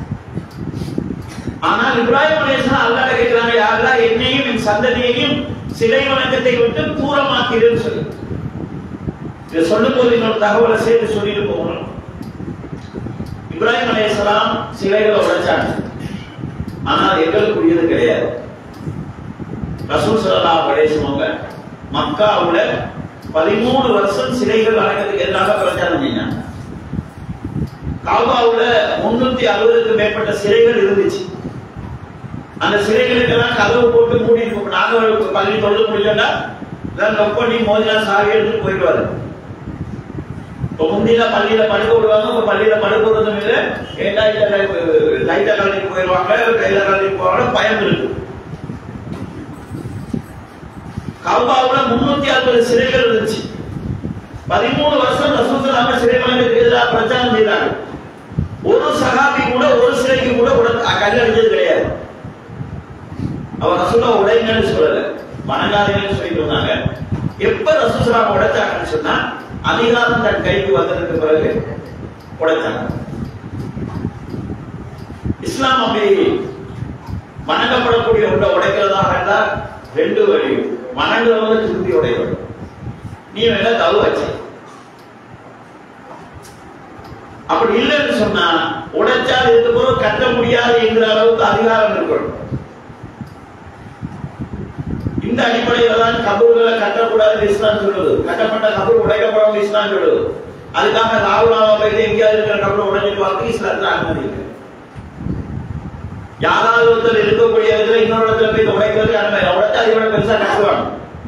Speaker 1: ஆனால் இப்ராஹிம் அலைஹிஸ்ஸலாம் அல்லாஹ் கேட்கிறாங்க யாரெல்லாம் என்னையும் என் சந்ததியையும் சிலை வணக்கத்தை விட்டு தூரமாக்கிறேன்னு சொல்லி இதை சொல்லும் போது இன்னொரு தகவலை சேர்த்து சொல்லிட்டு போகணும் இப்ராஹிம் அலைஹிஸ்ஸலாம் சிலைகளை உடைச்சாங்க ஆனால் எங்களுக்குரியது கிடையாது ரசூல் ஸல்லல்லாஹு அலைஹி வஸல்லம் மக்காவுல பதிமூணு வருஷம் சிலைகள் வணக்கத்துக்கு எதிராக பிரச்சாரம் செஞ்சாங்க காபாவுல முன்னூத்தி அறுபதுக்கு மேற்பட்ட சிலைகள் இருந்துச்சு அந்த சிலைகளுக்கெல்லாம் கதவு போட்டு மூடி இருக்கும் நாங்க ஒரு பள்ளி தொழுது முடிஞ்சோம்னா இதான் லொக் பண்ணி மோதினா சாவி எடுத்துட்டு போயிடுவாரு இப்போ முந்தின பள்ளியில படுக்க விடுவாங்க இப்ப பள்ளியில படுக்க விடுறதும் இல்லை ஏண்டா இல்ல லைட்டா கலந்து போயிடுவாங்க கையில கலந்து போவாங்க பயம் இருக்கு கவுபாவுல முன்னூத்தி அறுபது சிறைகள் இருந்துச்சு பதிமூணு வருஷம் ரசூசலாம சிறைமலைக்கு எதிராக பிரச்சாரம் செய்தாங்க ஒரு சகாபி கூட ஒரு சிலைக்கு கூட உட கல் அடிச்சது கிடையாது அவர் ரசூலா உடைங்கன்னு சொல்லல வணங்காதீங்கன்னு சொல்லிட்டு இருந்தாங்க எப்ப ரசூசலாம் உடைச்சாங்கன்னு சொன்னா அதிகாரம் தன் கைக்கு வந்ததுக்கு பிறகு உடைச்சாங்க இஸ்லாம் அப்படி வணங்கப்படக்கூடிய ஒன்றை உடைக்கிறதாக இருந்தால் ரெண்டு வழி வணங்குறவங்க திருப்பி உடையவர் நீ வேணா தவு வச்சு அப்படி இல்லைன்னு சொன்னா உடைச்சால் இதுக்கு பிறகு கட்ட முடியாது என்கிற அளவுக்கு அதிகாரம் இருக்கணும் இந்த அடிப்படையில தான் கபூர்களை கட்டக்கூடாது இஸ்லாம் சொல்லுது கட்டப்பட்ட கபூர் உடைக்கப்படும் இஸ்லாம் சொல்லுது அதுக்காக ராகுலாவா போயிட்டு எங்கேயாவது இருக்கிற கபூர் உடைஞ்சிட்டு பார்த்து இஸ்லாத்துல அனுமதி இல்லை யாராவது ஒருத்தர் இருக்கக்கூடிய இடத்துல இன்னொரு இடத்துல போய் உடைக்கிறது அனுமதி உடைச்சா அதை விட பெருசா கட்டுவாங்க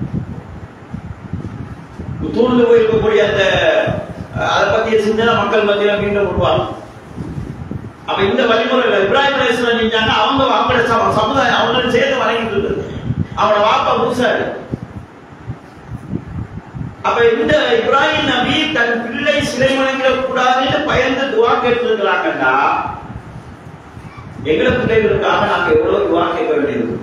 Speaker 1: தூண்டு போயிருக்கக்கூடிய அந்த அதை பத்திய சிந்தனை மக்கள் மத்தியில மீண்டும் உருவாகும் அப்ப இந்த வழிமுறை இப்ராஹிம் அலிஸ்லாம் செஞ்சாங்க அவங்க அவங்களோட சம- சமுதாயம் அவங்களும் சேர்ந்து வணங்கிட்டு இருக்கு அவனோட வாப்பா புதுசாரு அப்ப இந்த இப்ராஹிம் நபி தன் பிள்ளை சிலை வணங்கிட கூடாதுன்னு பயந்து துவா கேட்டிருக்கிறாங்கன்னா எங்களை பிள்ளைகளுக்காக நாங்க எவ்வளவு துவா கேட்க வேண்டியது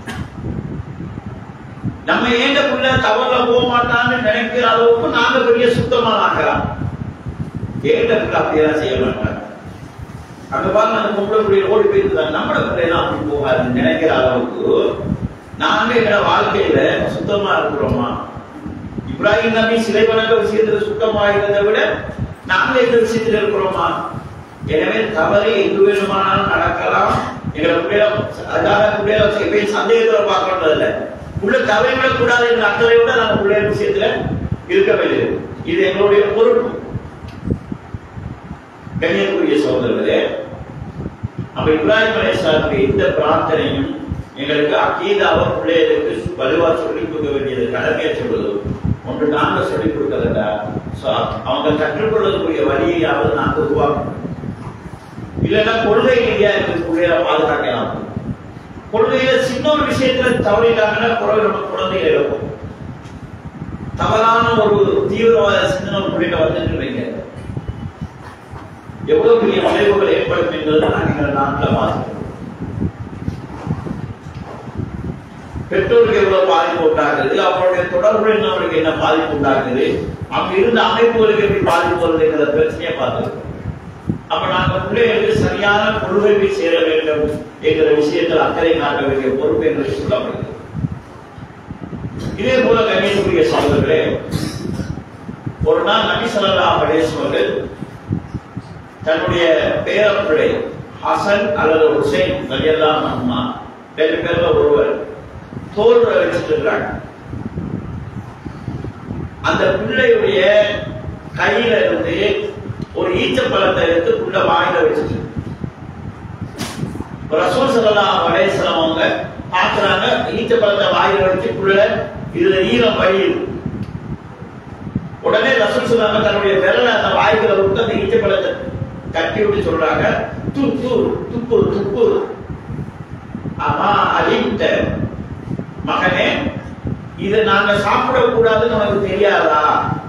Speaker 1: நம்ம ஏண்ட புள்ள தவறுல போக மாட்டான்னு நினைக்கிற அளவுக்கு நாங்க பெரிய சுத்தமா ஆக்கலாம் ஏண்ட புள்ள அப்படியெல்லாம் செய்ய மாட்டாங்க அங்க பாருங்க அந்த பொம்பளை பிள்ளைகள் ஓடி போயிருந்தாங்க நம்மள பிள்ளைலாம் அப்படி போகாதுன்னு நினைக்கிற அளவுக்கு நாங்க எங்க வாழ்க்கையில சுத்தமா இருக்கிறோமா இப்ராஹிம் நபி சிலை வணக்க விஷயத்துல சுத்தமா இருந்ததை விட நாங்க எந்த விஷயத்துல இருக்கிறோமா எனவே தவறு எங்கு வேணுமானாலும் நடக்கலாம் எங்களை பிள்ளைய அதாவது பிள்ளைய எப்பயும் சந்தேகத்துல பார்க்கறது இல்ல உள்ள தவறிவிட கூடாது என்ற அக்கறையோட நம்ம பிள்ளைய விஷயத்துல இருக்க வேண்டியது இது எங்களுடைய பொறுப்பு கண்ணியக்குரிய சகோதரர்களே அப்ப இப்ராஹிம் அலைஹிஸ்ஸலாமுடைய இந்த பிரார்த்தனையும் எங்களுக்கு அக்கீதாவை பிள்ளைகளுக்கு வலுவா சொல்லிக் கொடுக்க வேண்டியது கடமையை சொல்வது ஒன்று நாங்க சொல்லிக் கொடுக்கறதா அவங்க கற்றுக்கொள்ளக்கூடிய வழியையாவது நாங்க உருவாக்கணும் இல்லைன்னா கொள்கை ரீதியா இருக்கக்கூடிய பாதுகாக்கலாம் கொள்கையில சின்ன ஒரு விஷயத்துல தவறிட்டாங்கன்னா குரல் நம்ம குழந்தைகள் இருக்கும் தவறான ஒரு தீவிரவாத சிந்தனை ஒரு பிள்ளைங்க வந்துட்டு வைங்க எவ்வளவு பெரிய விளைவுகள் ஏற்படும் என்பதை நான் எங்கள் நாட்டில் பார்க்கிறோம் பெற்றோருக்கு எவ்வளவு பாதிப்பு உண்டாகுது அவருடைய தொடர்புடையவர்களுக்கு என்ன பாதிப்பு உண்டாகுது அங்க இருந்த அமைப்புகளுக்கு எப்படி பாதிப்பு வருதுங்கிற பிரச்சனையை பார்த்துருக்கோம் அப்ப நாங்க பிள்ளைகளுக்கு சரியான கொள்கை போய் சேர வேண்டும் என்கிற விஷயத்தில் அக்கறை காட்ட வேண்டிய பொறுப்பு என்று சொல்லப்படுகிறது இதே போல கணேசனுடைய சகோதரர்களே ஒரு நாள் நபி ஸல்லல்லாஹு அலைஹி வஸல்லம் தன்னுடைய பேரப்பிள்ளை ஹசன் அல்லது ஹுசைன் ரலியல்லாஹு அன்ஹுமா ரெண்டு பேர்ல ஒருவர் தோல் வச்சுட்டு இருக்காங்க அந்த பிள்ளையுடைய கையில இருந்து ஒரு ஈச்சப்பழத்தை எடுத்து புள்ள வாயில வச்சுட்டு ரசூல் ஸல்லல்லாஹு அலைஹி வஸல்லம் அவங்க பார்க்கறாங்க ஈச்சப்பழத்தை வாயில வச்சு புள்ள இதுல ஈரம் வழியுது உடனே ரசூல் ஸல்லல்லாஹு தன்னுடைய விரலை அந்த வாய்க்குள்ள விட்டு அந்த ஈச்சப்பழத்தை கட்டி விட்டு சொல்றாங்க துப்பு துப்பு துப்பு ஆமா அலிம்ட மகனே இதை நாங்க சாப்பிடக்கூடாதுன்னு உனக்கு தெரியாதா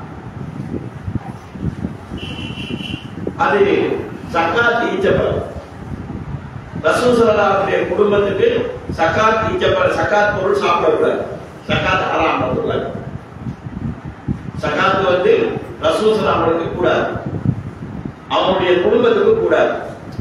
Speaker 1: அது சக்காத் ஈச்சப்பழம் ரசூசலாவுடைய குடும்பத்துக்கு சக்காத் ஈச்சப்பழம் சக்காத் பொருள் சாப்பிடக்கூடாது சக்காத் ஹராம் கூடாது சக்காத் வந்து ரசூசலாமுக்கு கூடாது அவனுடைய குடும்பத்துக்கு கூடாது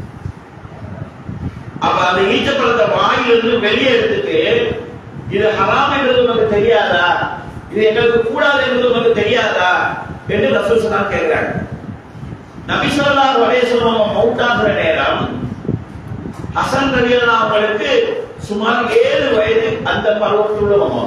Speaker 1: அப்ப அந்த ஈச்சப்பழத்தை வாயிலிருந்து வெளியே எடுத்துட்டு இது ஹராம் என்றது உனக்கு தெரியாதா இது எங்களுக்கு கூடாது என்றது உனக்கு தெரியாதா என்று ரசூல் சலாம் கேட்கிறாங்க நபி ஸல்லல்லாஹு அலைஹி வஸல்லம் மௌத்தாகிற நேரம் ஹசன் ரலியல்லாஹு அவங்களுக்கு சுமார் ஏழு வயது அந்த பருவத்தில் உள்ளவங்க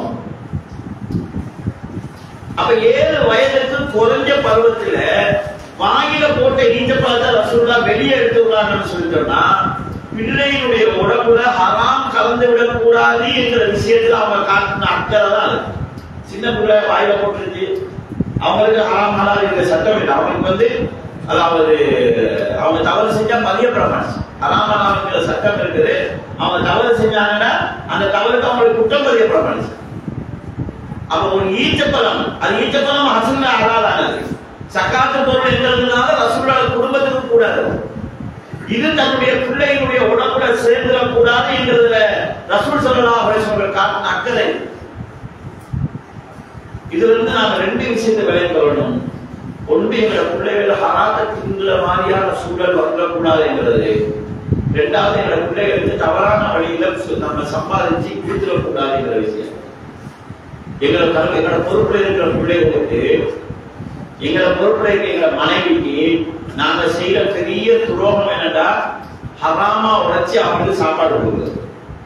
Speaker 1: அப்ப ஏழு வயதுக்கு குறைஞ்ச பருவத்துல வாயில போட்ட ஈச்சப்பழத்தை ரசூல்லா வெளியே எடுத்து விடுறாங்கன்னு சொல்லி சொன்னா பிள்ளையினுடைய உடம்புல ஹராம் கலந்து விடக்கூடாது என்கிற விஷயத்துல அவங்க காட்டின அக்கறை தான் அது சின்ன பிள்ளை வாயில போட்டுருச்சு அவங்களுக்கு ஹராம் ஹலால் என்ற சட்டம் இல்லை அவங்களுக்கு வந்து அதாவது அவங்க தவறு செஞ்சா மதிய பிரமாணம் ஹராம் ஹலால்ங்கிற சட்டம் இருக்குது அவங்க தவறு செஞ்சாங்கன்னா அந்த தவறுக்கு அவங்களுக்கு குற்றம் மதிய பிரமாணம் அப்ப ஒரு ஈச்சப்பழம் அது ஈச்சப்பழம் ஹசன்ல ஹலாலானது சக்காத்து பொருள் என்கிறதுனால ரசூலோட குடும்பத்துக்கு கூடாது இது தன்னுடைய பிள்ளைகளுடைய உடம்புல சேர்ந்துடக் கூடாது என்கிறதுல ரசூல் ஸல்லல்லாஹு அலைஹி வஸல்லம் காட்டின அக்கறை இதுல இருந்து நாம ரெண்டு விஷயத்தை விளைய வரணும் ஒன்று எங்களை பிள்ளைகள் ஹராத்த திங்குற மாதிரியான சூழல் வந்துடக்கூடாது என்கிறது ரெண்டாவது எங்களை பிள்ளைகளுக்கு தவறான வழியில சு- நம்ம சம்பாதிச்சு கொடுத்துடக்கூடாதுங்கிற விஷயம் எங்களை தர எங்களோட பொறுப்புல இருக்கிற பிள்ளைகளுக்கு எங்களை பொறுப்புல இருக்கிற எங்க மனைவிக்கு நாங்க செய்யற பெரிய துரோகம் என்னடா ஹராமா உடைச்சு அவங்களுக்கு சாப்பாடு கொடுக்குறது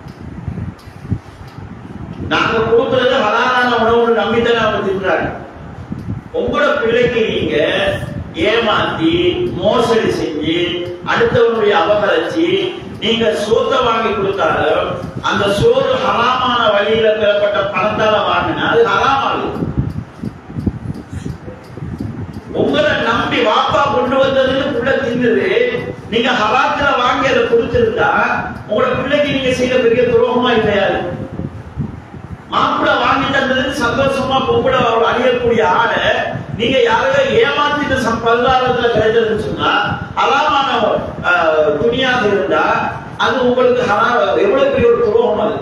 Speaker 1: நாங்க கொடுக்கறது ஹலாலான உணவு நம்பித்தான் அவங்க தின்றாங்க உங்களோட பிள்ளைக்கு நீங்க ஏமாத்தி மோசடி செஞ்சு அடுத்தவனுடைய அபகரிச்சு நீங்க சோத்தை வாங்கி கொடுத்தாலும் அந்த சோறு ஹராமான வழியில பெறப்பட்ட பணத்தால வாங்கினா அது ஹராமாகுது உங்களை நம்பி வாப்பா கொண்டு வந்ததுன்னு புள்ள தின்னுது நீங்க ஹராத்துல வாங்கி அதை கொடுத்திருந்தா உங்களோட பிள்ளைக்கு நீங்க செய்த பெரிய துரோகமா இல்லையா அது? மாப்பிள வாங்கி தந்ததுக்கு சந்தோஷமா பொம்பளை அவர் அணியக்கூடிய ஆடை நீங்க யாரையோ ஏமாத்திட்டு சம் பல்லாரத்துல கிடைச்சதுன்னு சொன்னா ஹராமான அஹ், துணியாக இருந்தா அது உங்களுக்கு ஹரா எவ்வளவு பெரிய ஒரு துரோகம் அது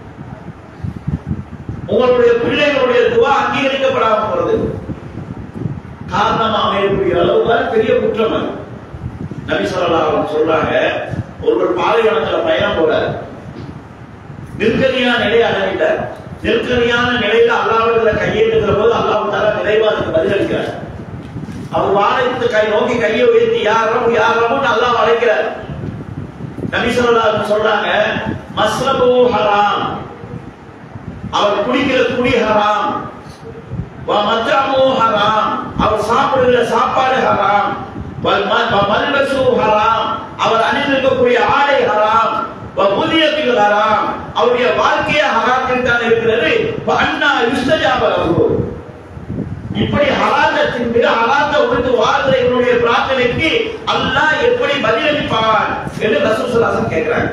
Speaker 1: உங்களுடைய பிள்ளைகளுடைய துவா அங்கீகரிக்கப்படாம போறது காரணமா அமையக்கூடிய அளவு தான் பெரிய குற்றம் அது நபி சொல்லலாம் அவங்க சொல்றாங்க ஒருவர் பாலைவனத்துல பயணம் போறாரு நெருக்கடியான நிலையை அடைஞ்சிட்டார் நெருக்கடியான நிலையில அல்லாவிடத்துல கையெழுத்துகிற போது அல்லாஹ் தாலா நிறைவா அதுக்கு பதிலளிக்கிறார் அவர் வானத்தை கை நோக்கி கையை உயர்த்தி யாரும் யாரும் அல்லாஹ் அழைக்கிறார் நபி ஸல்லல்லாஹு சொல்றாங்க மஸ்ரபு ஹராம் அவர் குடிக்கிற குடி ஹராம் வ மத்ரமு ஹராம் அவர் சாப்பிடுகிற சாப்பாடு ஹராம் வல் ம- வ மல்பசு ஹராம் அவர் அணிந்திருக்கக்கூடிய ஆடை ஹராம் வ புதியத்தில் ஹராம் அவருடைய வாழ்க்கையே ஹராத்தில் தான் இருக்கிறது வ அண்ணா யுஸ்தஜாப லஹு. இப்படி ஹராத்த தின்று ஹராத்த உடுத்து வாழ்கிற இவனுடைய பிரார்த்தனைக்கு அல்லாஹ் எப்படி பதிலளிப்பான் என்று ரசூல் ஸல்லல்லாஹு அலைஹி கேட்கிறாங்க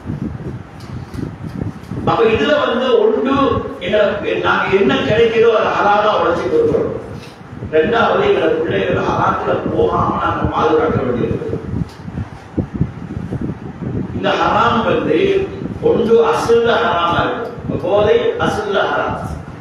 Speaker 1: அப்ப இதுல வந்து ஒன்று எங்களுக்கு நாங்க என்ன கிடைக்குதோ அதை ஹலாலா உழைச்சி கொடுக்கிறோம் ரெண்டாவது எங்களை பிள்ளைகள் ஹராத்துல போகாம நாங்க பாதுகாக்க வேண்டியது இந்த ஹராம் வந்து ஒன்று அசுல்ல ஹராமா இருக்கு போதை அசுல்ல ஹராம்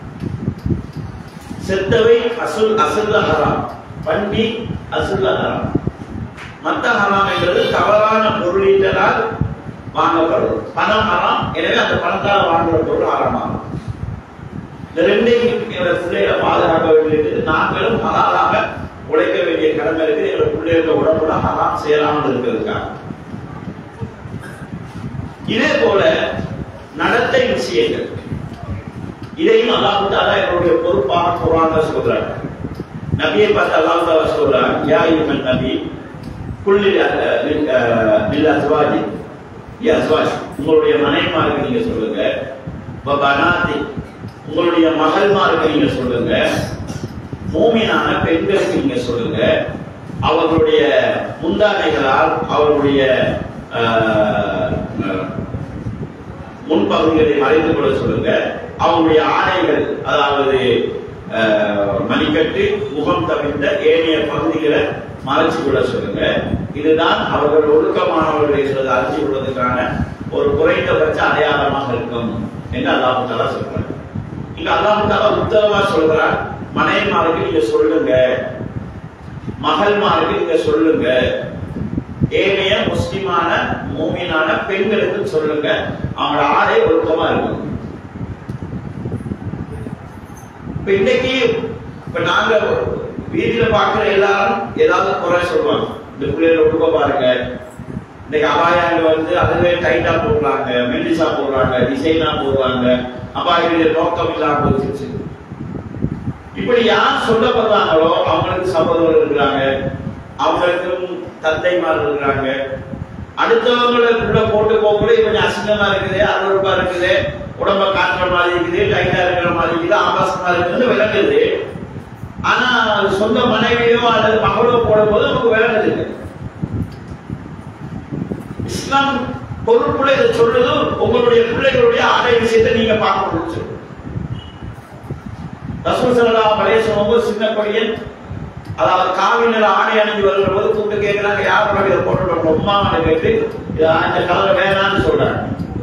Speaker 1: செத்தவை அசுல் அசுல்ல ஹராம் வண்டி அசுல்ல ஹராம் மத்த ஹராம் என்பது தவறான பொருளீட்டலால் வாங்கப்படுறது பணம் ஹராம் எனவே அந்த பணத்தால் வாங்குற பொருள் ஹராமாகும் இந்த ரெண்டையும் எங்களை பிள்ளைகளை பாதுகாக்க வேண்டியது நாங்களும் ஹலாலாக உழைக்க வேண்டிய கடமை இருக்கு எங்களை பிள்ளைகள உடம்புல ஹராம் செய்யலாமல் இருக்கிறதுக்காக இதே போல நடத்தை விஷயங்கள் இதையும் அல்லாஹு தாலா என்னுடைய பொறுப்பான குரான்ல சொல்றாங்க நபியை பார்த்து அல்லாஹு தாலா சொல்றாங்க யா இவன் நபி குள்ளி லில் அஸ்வாஜி யா அஸ்வாஜ் உங்களுடைய மனைமாருக்கு நீங்க சொல்லுங்க வ பனாத்தி உங்களுடைய மகள்மாருக்கு நீங்க சொல்லுங்க மூமினான பெண்களுக்கு நீங்க சொல்லுங்க அவர்களுடைய முந்தானைகளால் அவர்களுடைய ஆஹ், ஆஹ், முன்பகுதிகளை மறைத்து கொள்ள சொல்லுங்க அவங்களுடைய ஆடைகள் அதாவது ஆஹ், மணிக்கட்டு முகம் தவிர்த்த ஏனைய பகுதிகளை மறைச்சு கொள்ள சொல்லுங்க இதுதான் அவர்கள் ஒழுக்கமானவர்கள் என்பதை அறிஞ்சு கொள்வதற்கான ஒரு குறைந்தபட்ச அடையாளமாக இருக்கும் என்று அல்லாஹு தாலா சொல்றாங்க இங்க அல்லாஹு தாலா உத்தரவா சொல்றார் மனைவிமாருக்கு நீங்க சொல்லுங்க மகள்மாருக்கு நீங்க சொல்லுங்க ஏனைய முஸ்லிமான மூமினான பெண்களுக்கு சொல்லுங்க அவங்களோட ஆடை ஒழுக்கமா இருக்கும் இப்ப இன்னைக்கு இப்ப நாங்க வீட்டுல பாக்குற எல்லாரும் ஏதாவது குறை சொல்லுவாங்க இந்த பிள்ளைகளை ஒழுக்க பாருங்க இன்னைக்கு அபாயாங்க வந்து அதுவே டைட்டா போடுறாங்க மெல்லிசா போடுறாங்க டிசைனா போடுறாங்க அபாயுடைய நோக்கம் இல்லாம போச்சு இப்படி யார் சொல்லப்படுறாங்களோ அவங்களுக்கு சகோதரர் இருக்கிறாங்க அவங்களுக்கும் தந்தைமார் இருக்கிறாங்க அடுத்தவங்களுக்குள்ள போட்டு போகக்குள்ள கொஞ்சம் அசிங்கமா இருக்குது அருவருப்பா இருக்குது உடம்ப காட்டுற மாதிரி இருக்குது டைட்டா இருக்கிற மாதிரி இருக்குது ஆபாசமா இருக்குது விளங்குது ஆனா அது சொந்த மனைவியோ அல்லது மகளோ போடும்போது நமக்கு விளங்குது இல்லை. இஸ்லாம் பொருட்குள்ள இதை சொல்லுது உங்களுடைய பிள்ளைகளுடைய ஆடை விஷயத்தை நீங்க பார்க்கணும்னு சொல்லு ரசூல் ஸல்லல்லாஹு அலைஹி வஸல்லம் சின்ன பையன் அதாவது காவி நிற ஆடை அணிஞ்சு வருகிற போது கூப்பிட்டு கேட்கிறாங்க யார் படம் இதை போட்டுட்டு உமான்னு கேட்டு இது இந்த கலர் வேணாம்னு சொல்றாங்க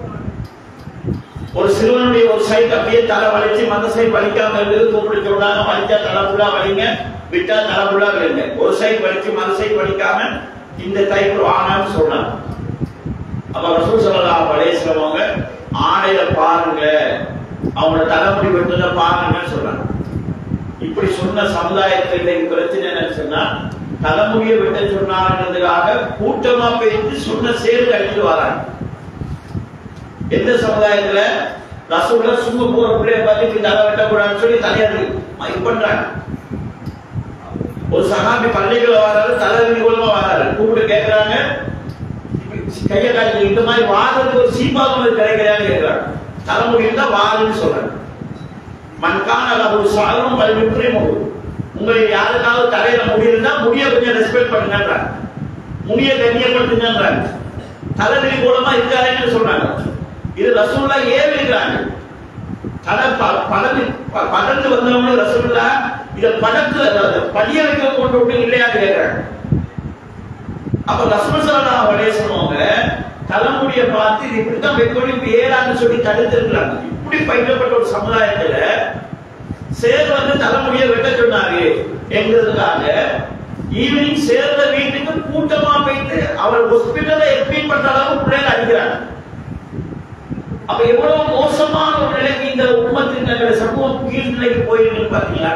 Speaker 1: ஒரு சிறுவனுடைய ஒரு சைட் அப்படியே தலை வலிச்சு மந்த சைட் வலிக்காம இருக்குது கூப்பிட்டு சொல்றாங்க வலிச்சா தலை ஃபுல்லா வலிங்க விட்டா தலை ஃபுல்லா விழுங்க ஒரு சைட் வலிச்சு மந்த சைட் வலிக்காம இந்த டைப் வாங்கன்னு சொல்றாங்க அப்ப ரசூல் ஸல்லல்லாஹு அலைஹி வஸல்லம் அவங்க ஆடையில பாருங்க அவங்களோட தலைமுடி வெட்டுத பாருங்கன்னு சொல்றாங்க இப்படி சொன்ன சமுதாயத்தில் இன்னைக்கு பிரச்சனை என்னன்னு சொன்னா தலைமுடியை வெட்ட சொன்னாங்கிறதுக்காக கூட்டமா பேசி சொன்ன சேர்ந்து அடித்து வராங்க எந்த சமுதாயத்துல ரசூல்ல சும்மா போற பிள்ளைய பார்த்து இப்படி தலை வெட்டக்கூடாதுன்னு சொல்லி தனியார் இது பண்றாங்க ஒரு சகாபி பள்ளிகளை வராரு தலைவலி மூலமா வராரு கூப்பிட்டு கேட்கறாங்க கைய காய்ச்சி இந்த மாதிரி வாரத்துக்கு ஒரு சீப்பாகம் கிடைக்கிறான்னு கேட்கிறாங்க தலைமுடி இருந்தா வாருன்னு சொல்றாங்க மண்கான ஒரு சாதனம் பல்விற்றை முடி உங்களுக்கு யாருக்காவது தலையில முடி இருந்தா முடிய கொஞ்சம் ரெஸ்பெக்ட் பண்ணுங்கன்றாங்க முடிய கண்ணியப்படுத்துங்கன்றாங்க தலைவிரி மூலமா இருக்காருன்னு சொல்றாங்க இது ரசூல்லா ஏன் இருக்கிறாங்க தலை ப- படர்ந்து ப- படர்ந்து வந்தவங்க ரசூல்லா இத படத்துல அதாவது படிய வைக்க கொண்டு விட்டு இல்லையான்னு கேட்கிறாங்க அப்ப ரசூல் ஸல்லல்லாஹு அலைஹி வஸல்லம் தலைமுடிய பார்த்து இது இப்படித்தான் வைக்கணும் இப்படி ஏறான்னு சொல்லி தடுத்து இருக்கிறாங்க இப்படி பயிற்றப்பட்ட ஒரு சமுதாயத்துல சேர் வந்து தலைமுடிய வெட்ட சொன்னாரு எங்கிறதுக்காக ஈவினிங் சேர்ந்த வீட்டுக்கு கூட்டமா போயிட்டு அவர் ஹாஸ்பிட்டல்ல எக்ஸ்பிளைன் பண்ற அளவுக்கு பிள்ளைங்க அடிக்கிறாங்க அப்ப எவ்வளவு மோசமான ஒரு நிலைக்கு இந்த உம்மத்தின் எங்களுடைய சமூகம் கீழ்நிலைக்கு போயிருக்குன்னு பாத்தீங்களா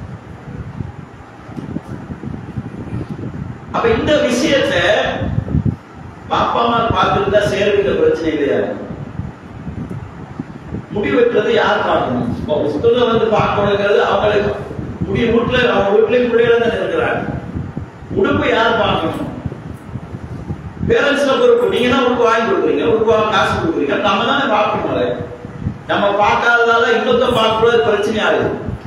Speaker 1: அப்ப இந்த விஷயத்த பாப்பா அம்மா பார்த்துருந்தா சேர்க்கிற பிரச்சனை கிடையாது முடி வெட்டுறது யார் பார்க்கணும் இப்போ புத்தகம் வந்து பார்க்கணுங்கிறது அவங்களுக்கு முடி வீட்டுல அவங்க வீட்லயும் பிள்ளைகள் தான் இருக்கிறாங்க உடுப்பு யார் பார்க்கணும் பேரண்ட்ஸ்ல பொறுப்பு நீங்க தான் உடுப்பு வாங்கி கொடுக்குறீங்க உடுப்பு வாங்க காசு கொடுக்குறீங்க நம்ம தானே பார்க்கணும் அதை நம்ம பார்க்காததால இன்னொருத்த பார்க்கக்கூடாது பிரச்சனை ஆகுது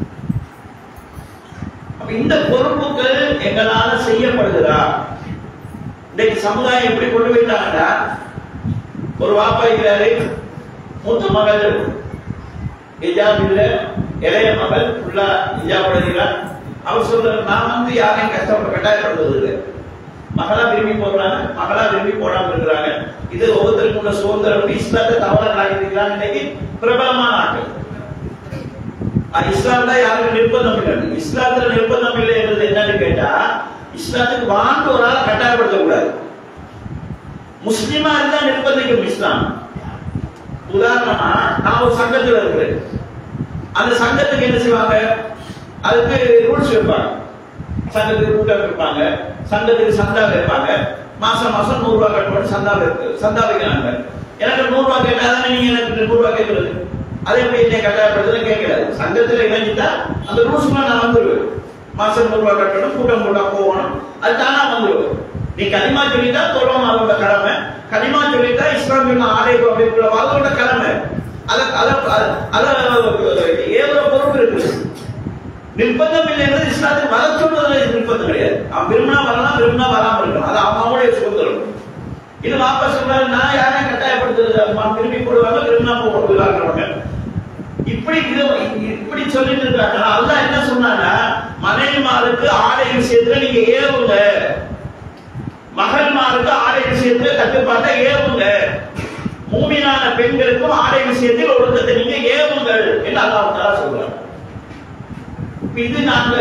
Speaker 1: அப்ப இந்த பொறுப்புகள் எங்களால செய்யப்படுகிறா இன்னைக்கு சமுதாயம் எப்படி கொண்டு போயிட்டாங்கன்னா ஒரு வாப்பா இருக்கிறாரு மூத்த மகள் ஹிஜாப் இல்ல இளைய மகள் ஃபுல்லா ஹிஜாப் எழுதுகிறார் அவர் சொல்றாரு நான் வந்து யாரையும் கஷ்டப்பட கட்டாயப்படுவது இல்லை மகளா விரும்பி போடுறாங்க மகளா விரும்பி போடாம இருக்கிறாங்க இது ஒவ்வொருத்தருக்கும் உள்ள சுதந்திரம் இஸ்லாத்தை தவறா காட்டிருக்கிறாங்க இன்னைக்கு பிரபலமான ஆட்கள் அது இஸ்லாம்ல யாருக்கும் நிர்பந்தம் இல்லை இஸ்லாத்துல நிர்பந்தம் இல்லை என்றது என்னன்னு கேட்டா இஸ்லாத்துக்கு வாழ்ந்து ஒரு ஆள் கட்டாயப்படுத்த கூடாது முஸ்லிமா இருந்தா நிர்பந்திக்கும் இஸ்லாம் உதாரணமா நான் ஒரு சங்கத்துல இருக்கிறேன் அந்த சங்கத்துக்கு என்ன செய்வாங்க அதுக்கு ரூல்ஸ் வைப்பாங்க சங்கத்துக்கு கூட்டம் வைப்பாங்க சங்கத்துக்கு சந்தா வைப்பாங்க மாசம் மாசம் நூறு ரூபாய் கட்டணும் சந்தா வைப்பு சந்தா வைக்கிறாங்க எனக்கு நூறு ரூபாய் கேட்டா தானே நீங்க எனக்கு நூறு ரூபாய் கேட்கறது அதே எப்படி என்ன கட்டாயப்படுறது கேட்கறாது சங்கத்துல இணைஞ்சிட்டா அந்த ரூல்ஸ் நான் வந்துருவேன் மாசம் நூறு ரூபாய் கட்டணும் கூட்டம் போட்டா போகணும் அது தானா வந்துருவேன் நீ கனிமா சொல்லிட்டா தொழும் அதோட கடமை கனிமா சொல்லிட்டா இஸ்லாமிய ஆடை அப்படிங்கிற அதோட கடமை அத அத அத ஏதோ பொறுப்பு இருக்கு நிர்பந்தம் இல்லைன்றது இஸ்லாத்துக்கு வர சொல்றதுல நிர்பந்தம் கிடையாது அவன் விரும்பினா வரலாம் விரும்பினா வராம இருக்கலாம் அது அவன் அவனுடைய சுதந்திரம் இது வாப்பா சொல்றாரு நான் யாரையும் கட்டாயப்படுத்துறது அம்மா விரும்பி போடுவாங்க விரும்பினா போடுவாங்க இப்படி இது இப்படி சொல்லிட்டு இருக்காங்க அல்லாஹ் என்ன சொன்னாங்க மனைவிமாருக்கு ஆடை விஷயத்துல நீங்க ஏவுங்க மகன்மாருக்கு ஆடை விஷயத்துல கட்டுப்பாட்டை ஏவுங்க மூமினான பெண்களுக்கும் ஆடை விஷயத்தில் ஒழுக்கத்தை நீங்க ஏவுங்கள் என்று அல்லாஹ் தஆலா சொல்றாங்க இப்ப இது நாங்க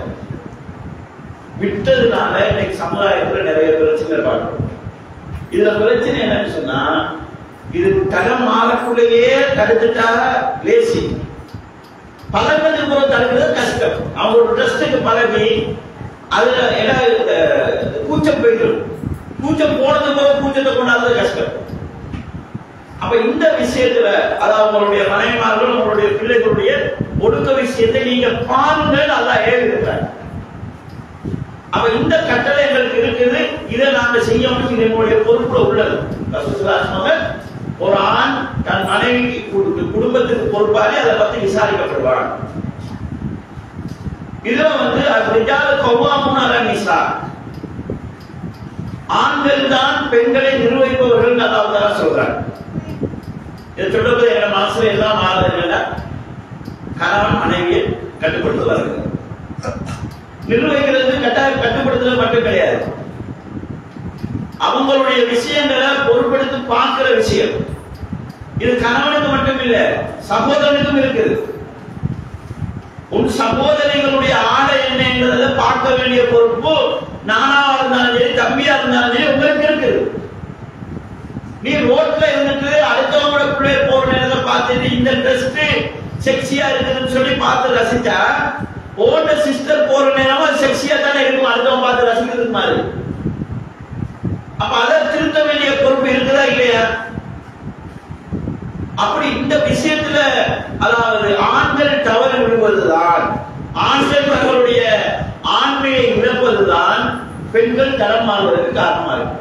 Speaker 1: விட்டதுனால இன்னைக்கு சமுதாயத்துல நிறைய பிரச்சனை பார்க்கிறோம் இதுல பிரச்சனை என்னன்னு சொன்னா இது தடம் மாறக்குள்ளேயே தடுத்துட்டா லேசி பழக்கத்துக்கு புறம் தடுக்கிறது கஷ்டம் அவங்க ஒரு ட்ரெஸ்ஸுக்கு பழகி அதுல என்ன அஹ், கூச்சம் போயிடும் கூச்சம் போனது போக கூச்சத்தை கொண்டாடுறது கஷ்டம் அப்ப இந்த விஷயத்துல அதாவது உங்களுடைய மனைவிமார்கள் உங்களுடைய பிள்ளைகளுடைய ஒடுக்க விஷயத்தை நீங்க பாருங்கள் அல்லா ஏவி இருக்கிறார் அப்ப இந்த கட்டளை எங்களுக்கு இருக்குது இதை நாங்க செய்யணும் இது எங்களுடைய பொறுப்புல உள்ளது ரசூலுல்லாஹி சொன்னாங்க, ஒரு ஆண் தன் மனைவிக்கு குடு- குடும்பத்துக்கு பொறுப்பாளி அதை பத்தி விசாரிக்கப்படுவான் இதுல வந்து ரிஜால கௌவாமுன் நிசா ஆண்கள் தான் பெண்களை நிர்வகிப்பவர்கள் அல்லாஹ் தஆலா சொல்றாங்க இதை சொல்றது எங்க மனசுல எல்லாம் மாறுது என்னன்னா கணவன் மனைவியை கட்டுப்படுத்துவார்கள் நிர்வகிக்கிறது கட்டாயம் கட்டுப்படுத்துறது மட்டும் கிடையாது அவங்களுடைய விஷயங்களை பொருட்படுத்தி பார்க்கிற விஷயம் இது கணவனுக்கு மட்டும் இல்ல சகோதரனுக்கும் இருக்குது உன் சகோதரிகளுடைய ஆடை என்ன என்பதை பார்க்க வேண்டிய பொறுப்பு நானாவா இருந்தாலும் சரி தம்பியா இருந்தாலும் சரி உங்களுக்கு இருக்குது நீ ரோட்ல இருந்துட்டு அடுத்தவங்களோட பிள்ளை போற நேரத்தை பார்த்துட்டு இந்த ட்ரெஸ் செக்ஸியா இருக்குதுன்னு சொல்லி பார்த்து ரசிச்சா ஓட்ட சிஸ்டர் போற நேரமா செக்ஸியா தானே இருக்கும் அடுத்தவங்க பார்த்து ரசிக்கிறதுக்கு மாதிரி அப்ப அதை திருத்த வேண்டிய பொறுப்பு இருக்குதா இல்லையா அப்படி இந்த விஷயத்துல அதாவது ஆண்கள் தவறு விடுவதுதான் ஆண்கள் தங்களுடைய ஆண்மையை இழப்பதுதான் பெண்கள் தரம் மாறுவதற்கு காரணமா இருக்கு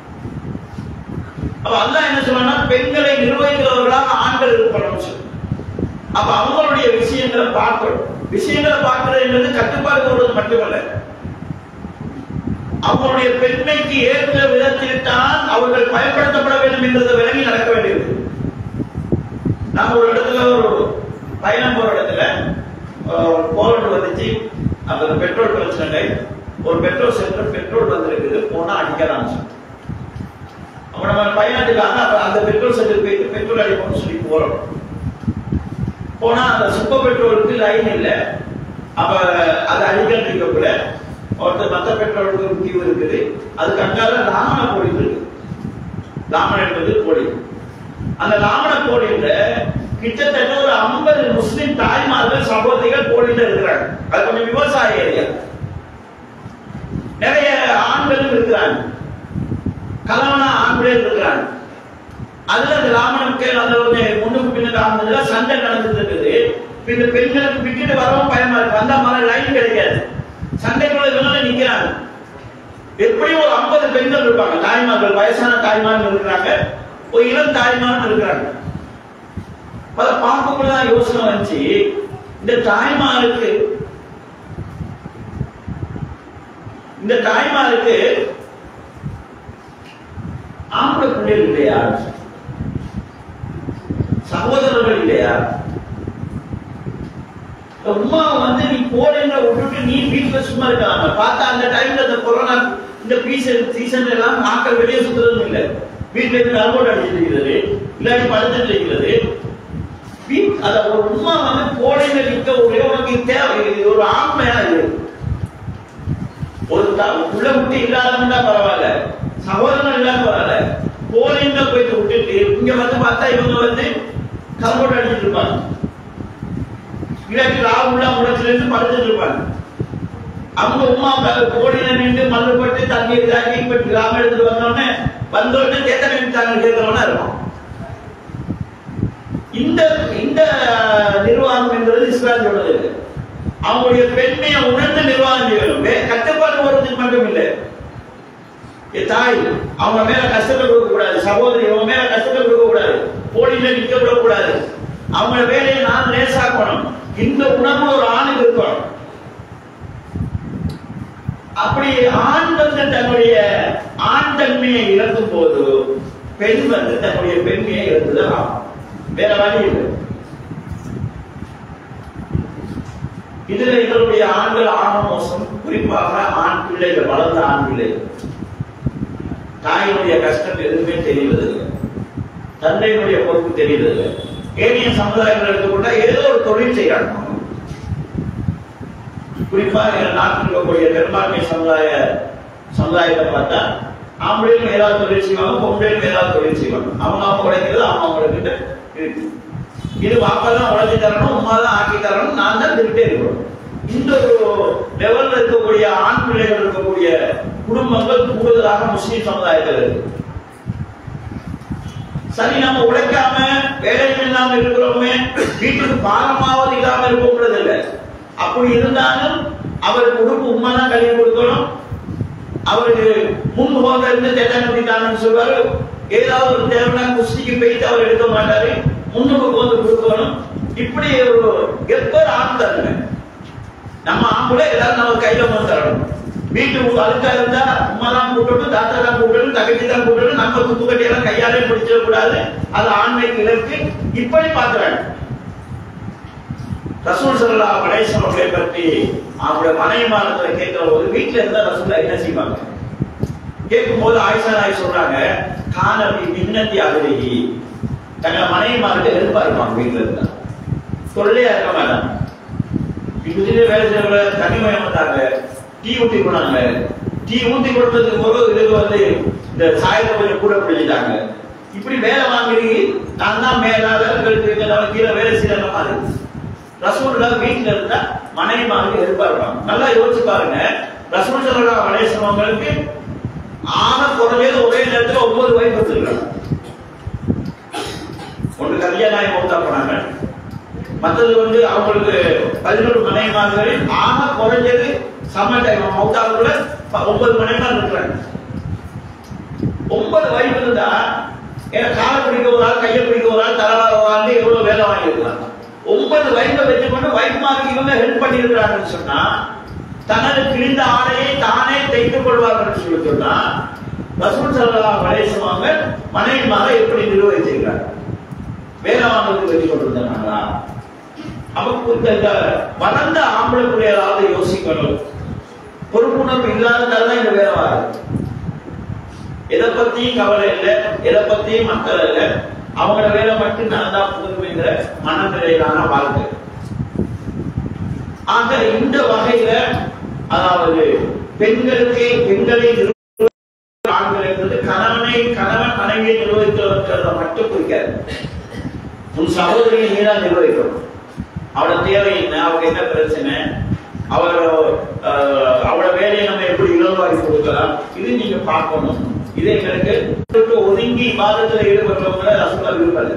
Speaker 1: அப்ப அல்லாஹ் என்ன சொல்றான்னா பெண்களை நிர்வகிக்கிறவர்களாக ஆண்கள் இருக்கணும் சொல்லு அப்ப அவங்களுடைய விஷயங்களை பார்க்கணும் விஷயங்களை பார்க்கிறது என்பது கட்டுப்பாடு போடுவது மட்டுமல்ல அவங்களுடைய பெண்மைக்கு ஏற்ற விதத்தில் தான் அவர்கள் பயன்படுத்தப்பட வேண்டும் என்றதை விளங்கி நடக்க வேண்டியது நாம ஒரு இடத்துல ஒரு பயணம் போற இடத்துல அஹ், போலந்து வந்துச்சு அந்த பெட்ரோல் பிரச்சனை ஒரு பெட்ரோல் சென்டர் பெட்ரோல் வந்திருக்குது போனா அடிக்கலாம் அப்ப நம்ம பயணத்துக்காக அப்ப அந்த பெட்ரோல் சென்டர் போயிட்டு பெட்ரோல் அடிப்போம்னு சொல்லி போறோம் போனா அந்த சூப்பர் பெட்ரோலுக்கு லைன் இல்ல அப்ப அது அடிக்கல் இருக்கக்குள்ள ஒருத்தர் மத்த பெட்ரோலுக்கு ஒரு கியூ இருக்குது அதுக்கு அங்கால ராமண கோழி இருக்கு ராமன் என்பது கோழி அந்த ராமண கோழியில கிட்டத்தட்ட ஒரு ஐம்பது முஸ்லிம் தாய்மார்கள் சகோதரிகள் கோழியில இருக்கிறாங்க அது கொஞ்சம் விவசாய ஏரியா நிறைய ஆண்களும் இருக்கிறாங்க கலவனா ஆண்களே இருக்கிறாங்க அதுல அந்த ராமனுக்கு அந்த ஒரு முன்னுக்கு பின்னுக்கு ஆனதுல சண்டை நடந்துட்டு இருக்குது இப்ப இந்த பெண்களுக்கு விட்டுட்டு வரவும் பயமா இருக்கு வந்தா மர லைன் கிடைக்காது சண்டைக்குள்ள இவங்க நிக்கிறாங்க எப்படியும் ஒரு ஐம்பது பெண்கள் இருப்பாங்க தாய்மார்கள் வயசான தாய்மார்கள் இருக்கிறாங்க ஒரு இளம் தாய்மார்கள் இருக்கிறாங்க பல பார்க்கும்போது தான் யோசனை வந்துச்சு இந்த தாய்மாருக்கு இந்த தாய்மாருக்கு ஆம்பளை பிள்ளைகள் இல்லையா சகோதரர்கள் இல்லையா இந்த உமா வந்து நீ போடுங்க விட்டுட்டு நீ வீட்டுல சும்மா இருக்காம பார்த்தா அந்த டைம்ல இந்த கொரோனா இந்த சீசன் சீசன்ல எல்லாம் நாட்கள் வெளியே சுத்துறதும் இல்லை வீட்டுல இருந்து அல்போட் அடிச்சுட்டு இருக்கிறது இல்லாட்டி படுத்துட்டு இருக்கிறது வீட் அத ஒரு உமா வந்து கோடையில நிக்க ஒரே உனக்கு இது தேவை இது ஒரு ஆண்மையா இது ஒரு த- உள்ள விட்டு இல்லாதவங்க பரவாயில்ல சகோதரன் இல்லாம பரவாயில்ல கோழிங்க போயிட்டு விட்டுட்டு இங்க வந்து பார்த்தா இவங்க வந்து கல்போட் அடிச்சுட்டு இருப்பாங்க இல்லாட்டி ராவு உள்ள முடத்துல இருந்து படுத்துட்டு இருப்பாங்க அவங்க உமா கோடியில நின்று மல்லு பட்டு தண்ணி இதாக்கி இப்ப கிராமம் எடுத்துட்டு வந்தோடனே வந்தோடனே எத்தனை நிமிஷம் கேட்கிறவனா இருக்கும் இந்த இந்த நிர்வாகம் என்பது இஸ்லாம் சொல்றது இல்லை. அவங்களுடைய பெண்மையை உணர்ந்து நிர்வாகம் செய்யணும் வே- கட்டுப்பாடு வருவதுக்கு மட்டும் இல்லை என் தாய் அவங்க மேல கஷ்டத்தை கொடுக்க கூடாது சகோதரி அவங்க மேல கஷ்டத்தை கொடுக்க கூடாது போலியில நிக்க விடக்கூடாது அவங்க வேலையை நான் லேசாக்கணும் இந்த உணர்வு ஒரு ஆணுக்கு இருக்கணும் அப்படி ஆண் வந்து தன்னுடைய ஆண் தன்மையை இழக்கும் போது பெண் வந்து தன்னுடைய பெண்மையை இழந்துதான் ஆகும் வேற வழி இல்லை இதுல எங்களுடைய ஆண்கள் ஆணவ மோசம் குறிப்பாக ஆண் பிள்ளைகள் வளர்ந்த ஆண் பிள்ளைகள் தாயினுடைய கஷ்டம் எதுவுமே தெரியவதில்லை தந்தையினுடைய பொறுப்பு தெரியவதில்லை ஏனைய சமுதாயங்கள் எடுத்துக்கொண்டா ஏதோ ஒரு தொழில் செய்யறாங்க குறிப்பா எங்க நாட்டில் இருக்கக்கூடிய பெரும்பான்மை சமுதாய சமுதாயத்தை பார்த்தா ஆம்பளையும் ஏதாவது தொழில் செய்வாங்க பொம்பளையும் ஏதாவது தொழில் செய்வாங்க அவங்க அவங்க உழைக்கிறது அவங்க அவங்கக்கிட்ட இருக்கு இது பாப்பா தான் உழைச்சி தரணும் உமா தான் ஆக்கி தரணும் நான் தான் திருட்டே இருக்கணும் இந்த ஒரு லெவல்ல இருக்கக்கூடிய ஆண் பிள்ளைகள் இருக்கக்கூடிய குடும்பங்கள் கூடுதலாக முஸ்லிம் சமுதாயத்தில் இருக்கு சரி நம்ம உழைக்காம வேலைகள் இல்லாம இருக்கிறோமே வீட்டுக்கு பாரமாவது இல்லாம இருக்கக்கூடாது இல்லை அப்படி இருந்தாலும் அவருக்கு உடுப்பு உமா தான் கழுவி கொடுக்கணும் அவருக்கு முன் போக இருந்து தேட்டாங்க அப்படித்தாங்கன்னு சொல்லுவாரு ஏதாவது ஒரு தேவைன்னா குஸ்திக்கு போயிட்டு அவர் எடுக்க மாட்டாரு முன்னுக்கு போந்து கொடுக்கணும் இப்படி ஒரு எப்பர் ஆண் தருங்க நம்ம ஆம்பளை எல்லாரும் நம்ம கையில வந்து தரணும் வீட்டுக்கு அழுக்கா இருந்தா அம்மா தான் கூட்டணும் தாத்தா தான் கூட்டணும் தகச்சி தான் கூட்டணும் நம்ம துப்பு கட்டியெல்லாம் கையாலே பிடிச்சிட கூடாது அது ஆண்மைக்கு இலக்கு இப்படி பார்க்கிறாங்க ரசூல் சல்லா கணேசன் அவர்களை பற்றி அவருடைய மனைவிமாரத்துல கேட்கிற போது வீட்டுல இருந்தா ரசூல்லா என்ன செய்வாங்க கேட்கும் போது ஆயிஷா நாய் சொல்றாங்க காணவி மின்னத்தி அகலகி தங்கள் மனைவிமார்கிட்ட எதிர்ப்பா இருப்பாங்க வீட்டுல இருந்தா தொல்லையா இருக்க மாட்டாங்க இதுலயே வேலை செய்யற தனிமயம் வந்தாங்க டீ ஊத்தி கொண்டாங்க டீ ஊத்தி கொடுத்ததுக்கு போது இதுக்கு வந்து இந்த சாயத்தை கொஞ்சம் கூட பிடிச்சிட்டாங்க இப்படி வேலை வாங்கி நான் தான் மேலாளர்களுக்கு கீழே வேலை செய்யற மாதிரி ரசூல்லா வீட்டுல இருந்தா மனைவி மாதிரி எதிர்பார்ப்பாங்க நல்லா யோசிச்சு பாருங்க ரசூல் சல்லா வலேசவங்களுக்கு ஆன குறைஞ்சது ஒரே நேரத்துல ஒன்பது வயசு வச்சிருக்காங்க ஒன்று கல்யாணம் மௌத்தா போனாங்க மற்றது வந்து அவங்களுக்கு பதினோரு மனைவிமார்கள் ஆக குறைஞ்சது சம டைம் மௌத்தாவுக்குள்ள ஒன்பது மனைவிமார் இருக்கிறாங்க ஒன்பது வயசு இருந்தா ஏன்னா காலை பிடிக்க ஒரு ஆள் கையை பிடிக்க ஒரு ஆள் தலைவா ஒரு ஆள் எவ்வளவு வேலை வாங்கியிருக்கலாம் ஒன்பது வயசை வச்சுக்கொண்டு வயசுமாருக்கு இவங்க ஹெல்ப் பண்ணியிருக்கிறாங்கன்னு சொன்னா தனது கிழிந்த ஆடையை தானே தைத்துக் கொள்வார்கள் சொல்லி சொன்னா ரசூல் சல்லா வலேசமாக மனைவிமாரை எப்படி நிர்வகிச்சிருக்காங்க வேலை வாங்குறதுக்கு வச்சு கொண்டிருந்தாங்களா அவங்க இந்த வளர்ந்த ஆம்பளை பிள்ளைகளாவது யோசிக்கணும் பொறுப்புணர்வு இல்லாததால இந்த வேலை வாருது எதை பத்தியும் கவலை இல்லை எதை பத்தியும் மக்கள் இல்லை அவங்களோட வேலை மட்டும் நடந்தா போதுங்கிற மனநிலையிலான வாழ்க்கை ஆக இந்த வகையில அதாவது பெண்களுக்கு பெண்களை நிர்வகிக்கிற ஆண்களுக்கு வந்து கணவனை கணவன் மனைவியை நிர்வகிக்கிறத மட்டும் குறிக்காது உன் சகோதரியை நீ தான் நிர்வகிக்கணும் அவளோட தேவை என்ன அவளுக்கு என்ன பிரச்சனை அவளோட அஹ், அவளோட வேலையை நம்ம எப்படி இலவாகி கொடுக்கலாம் இது நீங்க பார்க்கணும் இது எங்களுக்கு விட்டு ஒதுங்கி வாதத்துல ஈடுபடுறவங்க ரசூலா விரும்பல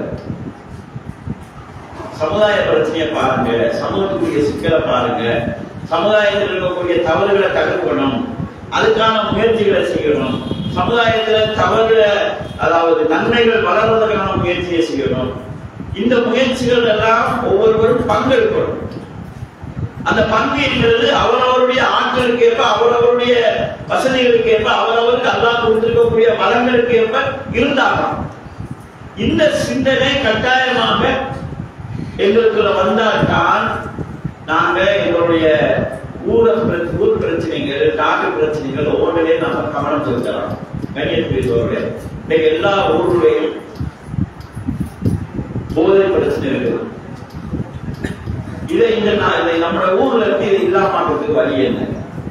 Speaker 1: சமுதாய பிரச்சனையை பாருங்க சமூகத்துக்குரிய சிக்கலை பாருங்க சமுதாயத்தில் இருக்கக்கூடிய தவறுகளை தடுக்கணும் அதுக்கான முயற்சிகளை செய்யணும் சமுதாயத்துல தவறு அதாவது நன்மைகள் வளர்வதற்கான முயற்சியை செய்யணும் இந்த முயற்சிகள் எல்லாம் ஒவ்வொருவரும் பங்கெடுக்கணும் அந்த பங்கு என்பது அவரவருடைய ஆற்றலுக்கு ஏற்ப அவரவருடைய வசதிகளுக்கு ஏற்ப அவரவருக்கு அல்லாஹ் கொடுத்திருக்கக்கூடிய வளங்களுக்கு ஏற்ப இருந்தாகணும் இந்த சிந்தனை கட்டாயமாக எங்களுக்குள்ள வந்தால்தான் நாங்க எங்களுடைய ஊர பிர- ஊர் பிரச்சனைகள் நாட்டு பிரச்சனைகள் ஒவ்வொன்றிலையும் நம்ம கவனம் செலுத்தலாம் கண்ணியத்துக்குரியவர்களே இன்னைக்கு எல்லா ஊர்லையும் போதை பிரச்சனை இருக்குது இதை இந்த நா- இதை நம்ம ஊர்ல இருந்து இது இல்லாம ஆக்குறதுக்கு வழி என்ன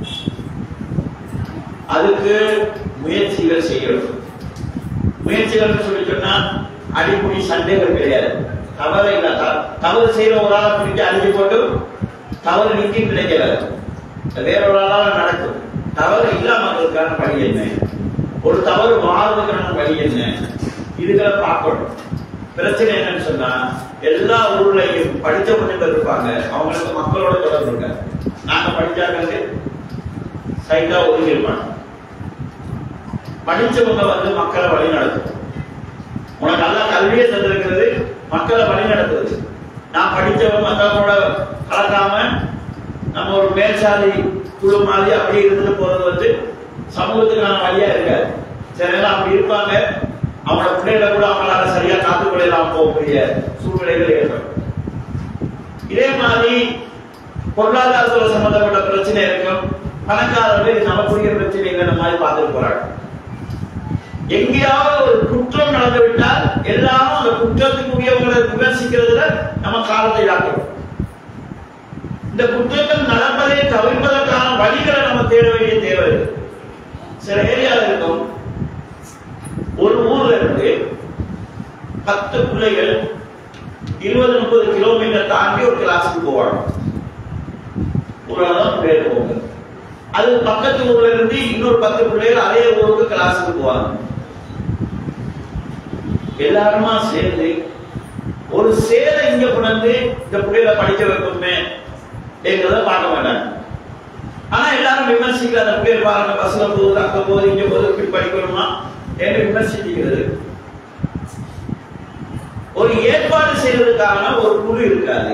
Speaker 1: அதுக்கு முயற்சிகள் செய்யணும் முயற்சிகள் சொல்லி சொன்னா அடிப்படை சண்டைகள் கிடையாது தவறு இல்ல த- தவறு செய்யற ஒரு ஆளை பிடிச்சி அடிச்சு போட்டு தவறு நீக்கி கிடைக்கிறது வேற ஒரு ஆளால நடக்கும் தவறு இல்லாம இருக்கிறதுக்கான வழி என்ன ஒரு தவறு வாழ்றதுக்கான வழி என்ன இதுகளை பார்க்கணும் பிரச்சனை என்னன்னு சொன்னா எல்லா ஊர்லயும் படிச்ச கொஞ்சம் பேர் இருப்பாங்க அவங்களுக்கு மக்களோட தொடர்பு இருக்காது நாங்க படிச்சாங்க சைட்டா ஒதுங்கி இருப்பாங்க படிச்சவங்க வந்து மக்களை வழி நடத்தும் உனக்கு நல்லா கல்வியை தந்திருக்கிறது மக்களை வழி நடத்துறது நான் படிச்சவன் மற்றவங்களோட கலக்காம நம்ம ஒரு மேல்சாதி குழு மாதிரி அப்படி இருந்துட்டு போறது வந்து சமூகத்துக்கான வழியா இருக்காது சில நேரம் அப்படி இருப்பாங்க அவங்களோட பிள்ளைகளை கூட அவங்களால சரியா காத்துக்கொள்ளலாம் போகக்கூடிய சூழ்நிலைகள் ஏற்படும் இதே மாதிரி பொருளாதாரத்துல சம்பந்தப்பட்ட பிரச்சனை இருக்கும் பணக்காரர்கள் இது நமக்குரிய பிரச்சனைங்கிற மாதிரி பார்த்துட்டு போறாங்க எங்கேயாவது ஒரு குற்றம் நடந்து விட்டால் எல்லாரும் அந்த குற்றத்துக்குரியவங்களை விமர்சிக்கிறதுல நம்ம காலத்தை இழக்கிறோம் இந்த குற்றங்கள் நடப்பதை தவிர்ப்பதற்கான வழிகளை நம்ம தேட வேண்டிய தேவை இருக்கு சில ஏரியாவில் இருக்கும் ஒரு ஊர்ல இருந்து பத்து பிள்ளைகள் இருபது முப்பது கிலோமீட்டர் தாண்டி ஒரு கிளாஸுக்கு போவாங்க ஊராதான் பிள்ளைகள் போவாங்க அது பக்கத்து ஊர்ல இருந்து இன்னொரு பத்து பிள்ளைகள் அதே ஊருக்கு கிளாஸுக்கு போவாங்க எல்லாருமா சேர்ந்து ஒரு சேலை இங்க கொண்டு இந்த பிள்ளைகளை படிக்க வைக்கணுமே எங்கிறத பார்க்க மாட்டாங்க விமர்சிக்கிற அந்த பேர் பாருங்க பஸ்ல போகுது அங்க போகுது இங்க போகுது இப்படி படிக்கணுமா என்று விமர்சிக்கிறது ஒரு ஏற்பாடு செய்வதற்கான ஒரு குழு இருக்காது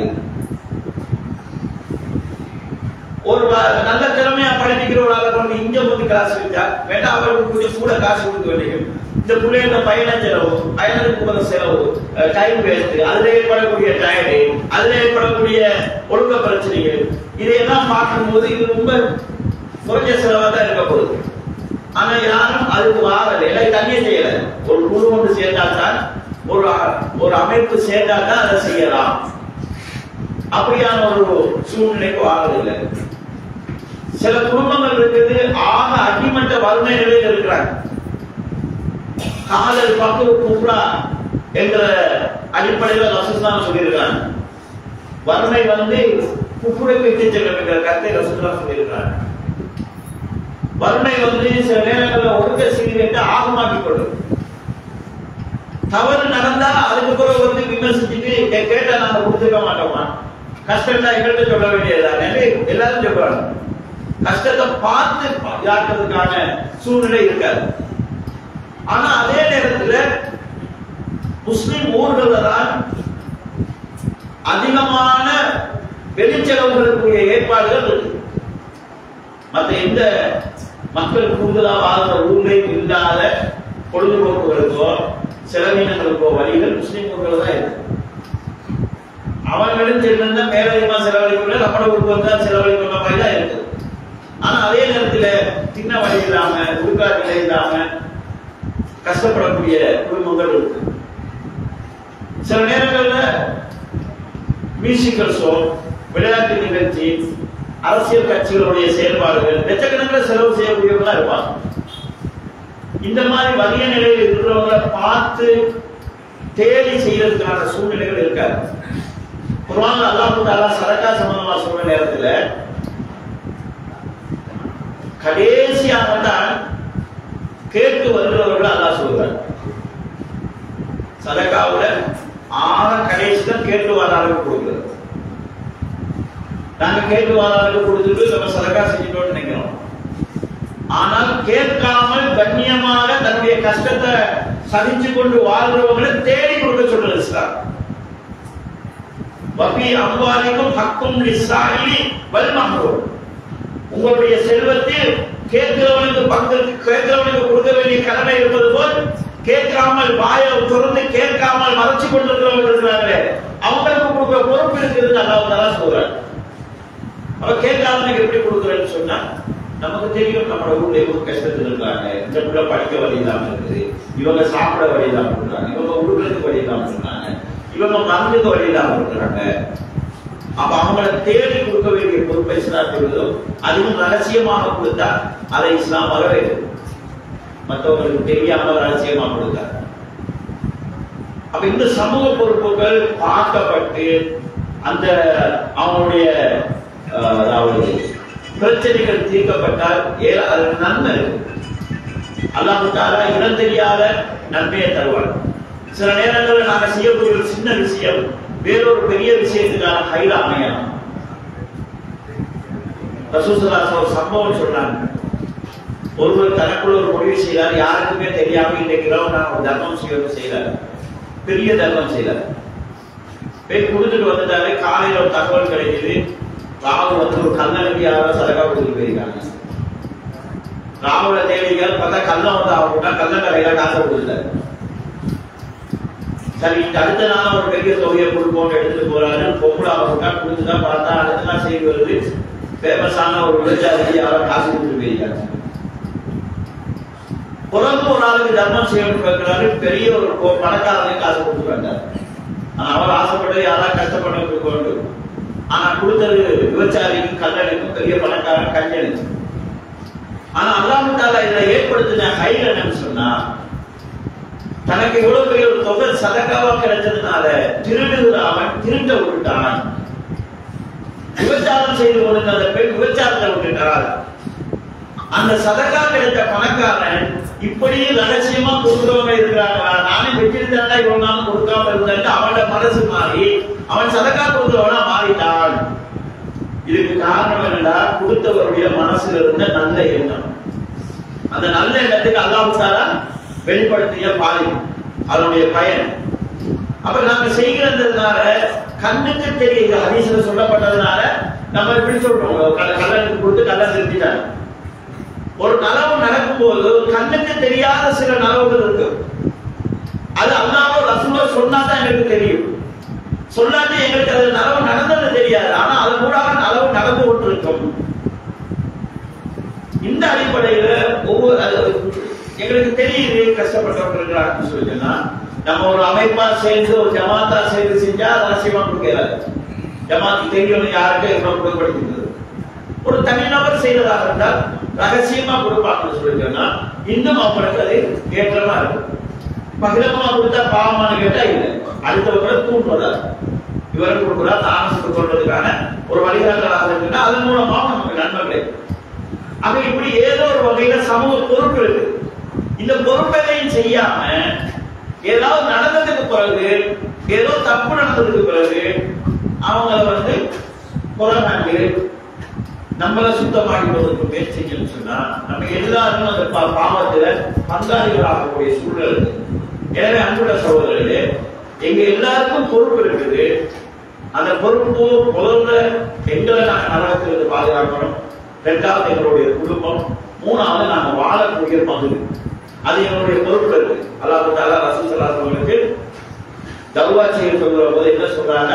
Speaker 1: ஒரு வ- நல்ல திறமையா படிக்கிற ஒரு ஆளை கொண்டு இங்க வந்து காசு வச்சா வேண்டாம் அவருக்கு கொஞ்சம் கூட காசு கொடுக்க வேண்டியும் இந்த பிள்ளைங்க பயண செலவு பயணத்துக்கு போகிற செலவு டைம் வேஸ்ட் அதுல ஏற்படக்கூடிய டயர்டு அதுல ஏற்படக்கூடிய ஒழுக்க பிரச்சனைகள் இதையெல்லாம் பார்க்கும்போது இது ரொம்ப குறைஞ்ச செலவா தான் இருக்க போகுது ஆனா யாரும் அதுக்கு வாரல எல்லாம் தனியே செய்யல ஒரு குழு ஒன்று சேர்ந்தால்தான் ஒரு அ- ஒரு அமைப்பு சேர்ந்தால்தான் அதை செய்யலாம் அப்படியான ஒரு சூழ்நிலைக்கு வாழவில்லை சில குடும்பங்கள் இருக்குது ஆக அடிமட்ட வறுமை நிலையில் இருக்கிறாங்க காதல் பக்கு குப்ரா என்ற அடிப்படையில் ரசூஸ்தான் சொல்லியிருக்கிறாங்க வறுமை வந்து குப்புரை வைத்து செல்லும் என்ற கருத்தை ரசூஸ்தான் சொல்லியிருக்கிறாங்க வறுமை வந்து சில நேரங்களில் ஒழுக்க சீர்கேட்டு ஆகமாக்கி கொள்ளும் தவறு நடந்தா அதுக்கு பிறகு வந்து விமர்சிச்சுட்டு "ஏ, கேட்டா நாங்க கொடுத்துக்க மாட்டோமா கஷ்டம்னா எங்கள்கிட்ட சொல்ல வேண்டியதுதானே எல்லாரும் சொல்றாங்க கஷ்டத்தை பார்த்து யாருக்கிறதுக்கான சூழ்நிலை இருக்காது ஆனா அதே நேரத்துல முஸ்லிம் ஊர்கள்ல தான் அதிகமான வெளிச்செலவுகளுக்குரிய ஏற்பாடுகள் இருக்கு மற்ற எந்த மக்கள் கூடுதலா வாழ்ற ஊர்லயும் இல்லாத பொழுதுபோக்குகளுக்கோ செலவினங்களுக்கோ வழிகள் முஸ்லிம் ஊர்கள் தான் இருக்கு அவர்களும் செல்லுன்னா மேலதிகமா செலவழிக்கல நம்மளோட ஊருக்கு வந்தா செலவழிக்கிற மாதிரி தான் இருக்கு ஆனா அதே நேரத்துல தின்ன வழி இல்லாம உருக்கா நிலை இல்லாம கஷ்டப்படக்கூடிய குடும்பங்கள் இருக்கு சில நேரங்கள்ல மியூசிக்கல் ஷோ விளையாட்டு நிகழ்ச்சி அரசியல் கட்சிகளுடைய செயல்பாடுகள் லட்சக்கணக்கில் செலவு செய்யக்கூடியவங்களா இருப்பாங்க இந்த மாதிரி வலிய நிலையில் இருக்கிறவங்களை பார்த்து தேடி செய்யறதுக்கான சூழ்நிலைகள் இருக்காது குர்ஆன்ல அல்லாஹ் தஆலா சதகா சம்பந்தமா சொல்ற நேரத்துல கடைசியாக தான் கேட்டு வருகிறவர்கள் அல்லாஹ் சொல்றார் சதகாவுல ஆக கடைசி தான் கேட்டு வர அளவுக்கு கொடுக்கிறது நாங்க கேட்டு வர அளவுக்கு கொடுத்துட்டு நம்ம சதகா செஞ்சுட்டோம்னு நினைக்கிறோம் ஆனால் கேட்காமல் கண்ணியமாக தன்னுடைய கஷ்டத்தை சகிச்சு கொண்டு வாழ்றவங்களை தேடி கொடுக்க சொல்றது இஸ்லாம் வபி அம்பாலிக்கும் ஹக்கும் லிஸ்ஸாயிலி வல் மஹ்ரூம் உங்களுடைய செல்வத்தில் கேட்கிறவனுக்கு பங்கு கேட்கிறவனுக்கு கொடுக்க வேண்டிய கடமை இருப்பது போல் கேட்காமல் வாயை திறந்து கேட்காமல் மறைச்சு கொண்டிருக்கிறவங்க இருக்கிறாங்களே அவங்களுக்கு கொடுக்கிற பொறுப்பு இருக்குதுன்னு அல்லாஹ் தஆலா சொல்றார் அவ கேட்காதவனுக்கு எப்படி கொடுக்குறேன்னு சொன்னா நமக்கு தெரியும் நம்ம ஊர்ல இவங்க கஷ்டத்தில் இருக்காங்க இந்த பிள்ளை படிக்க வழி இல்லாம இருக்குது இவங்க சாப்பிட வழி இல்லாம இருக்காங்க இவங்க உடுக்கிறதுக்கு வழி இல்லாம இருக்காங்க இவங்க மருந்துக்கு வழி இல்லாம இருக்கிறாங்க அப்ப அவங்களை தேடி கொடுக்க வேண்டிய பொறுப்பை இஸ்லாம் சொல்லுதோ அதுவும் ரகசியமாக கொடுத்தா அதை இஸ்லாம் வரவேற்கும் மற்றவங்களுக்கு தெரியாம ரகசியமா கொடுத்தா அப்ப இந்த சமூக பொறுப்புகள் பார்க்கப்பட்டு அந்த அவங்களுடைய அஹ், அதாவது பிரச்சனைகள் தீர்க்கப்பட்டால் ஏ- அது நன்மை இருக்கும் அல்லாஹு தாலா இடம் தெரியாத நன்மையை தருவார் சில நேரங்களில் நாங்கள் செய்யக்கூடிய ஒரு சின்ன விஷயம் வேறொரு பெரிய விஷயத்துக்கான கையில அமையலாம் ரசூசலாஸ் ஒரு சம்பவம் சொன்னாங்க ஒருவர் தனக்குள்ள ஒரு முடிவு செய்தார் யாருக்குமே தெரியாம இன்றைக்கு இரவு நான் ஒரு தர்மம் செய்யணும் செய்யறாரு பெரிய தர்மம் செய்யறாரு போய் கொடுத்துட்டு வந்துட்டாரு காலையில ஒரு தகவல் கிடைக்குது ராகு வந்து ஒரு கண்ணனுக்கு யாரோ சதகா கொடுத்துட்டு போயிருக்காங்க ராகுல தேவைகள் பார்த்தா கல்லம் வந்து அவங்க கல்ல கடையில காசை கொடுத்துட்டாரு சரி இந்த அடுத்த நாள் ஒரு பெரிய தொகையை கொடுப்போம் எடுத்துட்டு போறாரு பொம்பளை அவங்க கொடுத்துதான் பார்த்தா அடுத்த நாள் செய்தி வருது ஃபேமஸான ஒரு விபச்சாரிக்கு யாரோ காசு கொடுத்துட்டு போயிருக்காங்க புறம்பு ஒரு ஆளுக்கு தர்மம் செய்யணும் கேட்கிறாரு பெரிய ஒரு கொ- பணக்காரனுக்கு காசு கொடுத்து வந்தார் ஆனா அவர் ஆசைப்பட்டது யாராவது கஷ்டப்பட்டு கொண்டு ஆனா கொடுத்தது விபச்சாரிக்கும் கல்லனுக்கும் பெரிய பணக்காரன் கஞ்சனுக்கு ஆனா அல்லாஹ் தாலா இதுல ஏற்படுத்தின ஹைல என்னன்னு சொன்னா தனக்கு இவ்வளவு பெரிய ஒரு தொகை சதகாவா கிடைச்சதுனால திருடுகிற அவன் திருட்ட விட்டுட்டான் விபச்சாரம் செய்து கொண்டு அந்த பெண் விபச்சாரத்தை விட்டுட்டார் அந்த சதகா கிடைத்த பணக்காரன் இப்படி ரகசியமா கொடுக்கிறவங்க இருக்கிறாங்களா நானே வச்சிருந்தா இவ்வளவு நாள் கொடுக்காம இருந்தாங்க அவனோட மனசு மாறி அவன் சதகா கொடுக்கிறவனா மாறிட்டான் இதுக்கு காரணம் என்னடா கொடுத்தவருடைய அவங்களுடைய மனசுல இருந்த நல்ல எண்ணம் அந்த நல்ல எண்ணத்துக்கு அல்லாஹ் தாலா வெளிப்படுத்திய பாதை அதனுடைய பயன் அப்ப நாங்க செய்கிறதுனால கண்ணுக்கு தெரியுது ஹதீஸ்ல சொல்லப்பட்டதுனால நம்ம எப்படி சொல்றோம் கள்ள- கள்ளனுக்கு கொடுத்து கள்ள திருத்திட்டாங்க ஒரு நலவு நடக்கும்போது கண்ணுக்கு தெரியாத சில நலவுகள் இருக்கு அது அல்லாஹ் ரசூலோ சொன்னாதான் எங்களுக்கு தெரியும் சொல்லாட்டி எங்களுக்கு அது நலவு நடந்தது தெரியாது ஆனா அது கூட நலவு நடந்து கொண்டிருக்கும் இந்த அடிப்படையில ஒவ்வொரு அது எங்களுக்கு தெரியுது கஷ்டப்பட்டவங்க இருக்கிறாங்கன்னு சொல்லிட்டுன்னா நம்ம ஒரு அமைப்பா சேர்ந்து ஒரு ஜமாத்தா சேர்ந்து செஞ்சா அது ரகசியமா கொடுக்கிறாரு ஜமாத்து தெரியும் யாருக்கு எவ்வளவு கொடுக்கப்படுகிறது ஒரு தனிநபர் செய்வதாக இருந்தால் ரகசியமா கொடுப்பாங்கன்னு சொல்லிட்டோம்னா இன்னும் அவங்களுக்கு அது ஏற்றமா இருக்கும் பகிரங்கமா கொடுத்தா பாவமானு கேட்டா இல்லை அடுத்தவங்களை தூண்டுவதா இவரை கொடுக்குறா தாமசத்தை கொள்வதற்கான ஒரு வழிகாட்டலாக இருக்குன்னா அதன் மூலமா நமக்கு நன்மை கிடைக்கும் அப்ப இப்படி ஏதோ ஒரு வகையில சமூக பொறுப்பு இருக்கு இந்த பொறுப்பையும் செய்யாம ஏதாவது நடந்ததுக்கு பிறகு ஏதோ தப்பு நடந்ததுக்கு பிறகு அவங்கள வந்து குறைநாட்டு நம்மள சுத்தமாக்கிடுவதற்கு முயற்சிக்கணும்னு சொன்னா நம்ம எல்லாரும் அந்த பா- பாவத்துல பங்காளிகளாகக்கூடிய சூழல் இருக்கு எனவே அன்புள்ள சகோதரர்களே எங்க எல்லாருக்கும் பொறுப்பு இருக்குது அந்த பொறுப்பு முதல்ல எங்களை நாங்கள் நரகத்திலிருந்து பாதுகாக்கணும் இரண்டாவது எங்களுடைய குடும்பம் மூணாவது நாங்க வாழக்கூடிய பகுதி அது எங்களுடைய பொறுப்புல இருக்கு அல்லாஹ் தாலா ரசூல் ஸல்லல்லாஹு அவர்களுக்கு தர்வா செய்ய சொல்ற போது என்ன சொல்றாங்க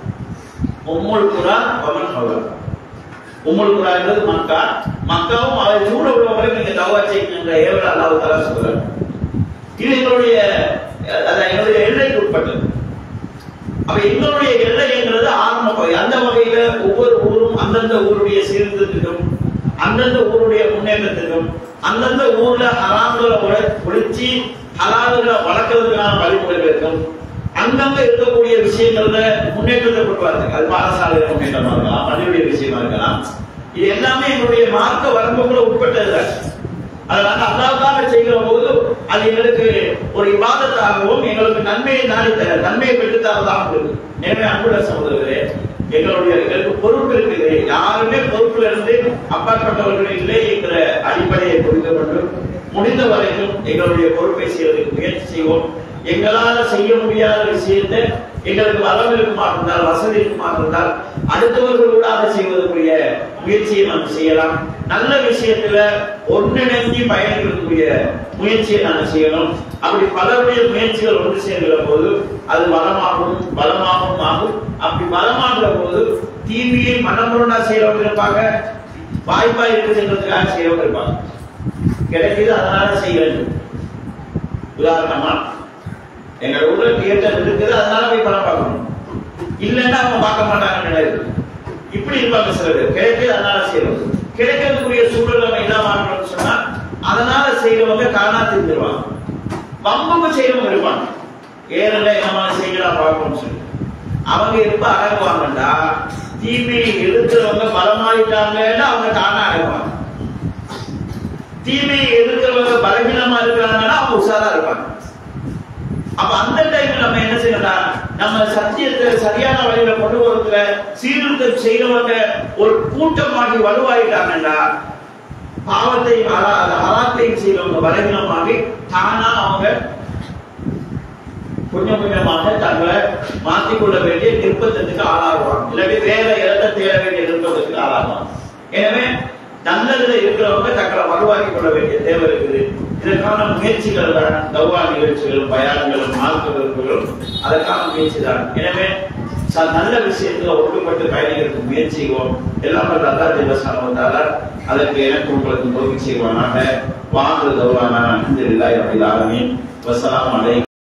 Speaker 1: உம்முல் குரா வமன் ஹவுலா உம்முல் குரா என்பது மக்கா மக்காவும் அதை சூழ உள்ளவரை நீங்க தர்வா செய்யுங்க ஏவல அல்லாஹ் தாலா சொல்றாங்க இது எங்களுடைய அதான் எங்களுடைய எல்லைக்கு உட்பட்டது அப்ப எங்களுடைய எல்லைங்கிறது ஆரம்ப பகுதி அந்த வகையில ஒவ்வொரு ஊரும் அந்தந்த ஊருடைய சீர்திருத்தத்துக்கும் அந்தந்த ஊருடைய முன்னேற்றத்துக்கும் அந்தந்த ஊர்ல ஹராம்களை ஒழி- ஒழிச்சு ஹலால்களை வளர்க்கறதுக்கான வழிமுறைகள் இருக்கும் அங்கங்க இருக்கக்கூடிய விஷயங்கள்ல முன்னேற்றத்தை கொண்டு வரதுக்கு அது பாடசாலை முன்னேற்றமா இருக்கலாம் பள்ளியுடைய விஷயமா இருக்கலாம் இது எல்லாமே எங்களுடைய மார்க்க வரம்புக்குள்ள உட்பட்டது அதனால அல்லாவுக்காக செய்கிற போது அது எங்களுக்கு ஒரு இபாதத்தாகவும் எங்களுக்கு நன்மையை நாடி தர நன்மையை பெற்றுத்தரதாகவும் இருக்கு எனவே அன்புள்ள சகோதரர்களே எங்களுடைய எங்களுக்கு பொறுப்பு இருக்குது யாருமே பொறுப்புல இருந்து அப்பாற்பட்டவர்கள் இல்லை என்கிற அடிப்படையை புரிந்து கொண்டு முடிந்த வரைக்கும் எங்களுடைய பொறுப்பை செய்வதற்கு முயற்சி செய்வோம் எங்களால செய்ய முடியாத விஷயத்தை எங்களுக்கு வளம் இருக்குமா இருந்தால் வசதி இருக்குமா இருந்தால் அடுத்தவர்களோடாக செய்வதற்குரிய முயற்சியை நாம் செய்யலாம் நல்ல விஷயத்துல ஒன்றிணைஞ்சு பயணிக்கக்கூடிய முயற்சியை நாங்கள் செய்யணும் அப்படி பலருடைய முயற்சிகள் ஒன்று சேர்கிற போது அது பலமாகவும் பலமாகவும் ஆகும் அப்படி பலமாகிற போது தீமையை மனமுருண்டா செய்யறவங்க இருப்பாங்க வாய்ப்பா இருக்குதுன்றதுக்காக செய்யறவங்க இருப்பாங்க கிடைக்குது அதனால செய்ய வேண்டும் உதாரணமா எங்க ஊர்ல தியேட்டர் இருக்குது அதனால போய் படம் பார்க்கணும் இல்லைன்னா அவங்க பார்க்க மாட்டாங்கன்னு நினைவு இப்படி இருப்பாங்க சில பேர் கிடைக்குது அதனால செய்யறது கிடைக்கிறதுக்குரிய சூழல் நம்ம என்ன மாற்றணும்னு சொன்னா அதனால செய்யறவங்க காணா தெரிஞ்சிருவாங்க வம்புக்கு செய்யறவங்க இருப்பாங்க ஏறல என்னமா செய்யலாம் பார்க்கணும்னு சொல்லி அவங்க எப்ப அடங்குவாங்கடா தீமையை எதிர்க்கிறவங்க பலமாயிட்டாங்கன்னா அவங்க தானா அடங்குவாங்க தீமையை எதிர்க்கிறவங்க பலவீனமா இருக்கிறாங்கன்னா அவங்க உஷாரா இருப்பாங்க அப்ப அந்த டைம்ல நம்ம என்ன செய்யலாம் நம்ம சத்தியத்தை சரியான வழியில கொண்டு வரதுல சீர்திருத்தம் செய்யறவங்க ஒரு கூட்டமாகி வலுவாயிட்டாங்கன்னா பாவத்தையும் அறா- அறாத்தையும் செய்யறவங்க பலவீனமாகி தானா அவங்க கொஞ்சம் கொஞ்சமாக தங்களை மாற்றிக்கொள்ள வேண்டிய நிர்பந்தத்துக்கு ஆளாகுவாங்க இல்லாட்டி வேற இடத்தை தேட வேண்டிய நிர்பந்தத்துக்கு ஆளாகுவாங்க எனவே நல்லதுல இருக்கிறவங்க தங்களை வலுவாக்கி கொள்ள வேண்டிய தேவை இருக்குது இதற்கான முயற்சிகள் தான் தௌவா நிகழ்ச்சிகளும் பயான்களும் மார்க்க வகுப்புகளும் அதற்கான முயற்சி தான் எனவே ச- நல்ல விஷயத்துல ஒட்டுப்பட்டு பயணிக்கிறதுக்கு முயற்சி செய்வோம் எல்லாம் வல்ல அல்லாஹ் ஜல்ல ஷானஹு அதற்கு எனக்கு உங்களுக்கு உதவி செய்வானாக வாங்க தௌரானா அல்ஹம்துலில்லாஹி ரபில் ஆலமீன் வஸ்ஸலாமு அலைக்கும்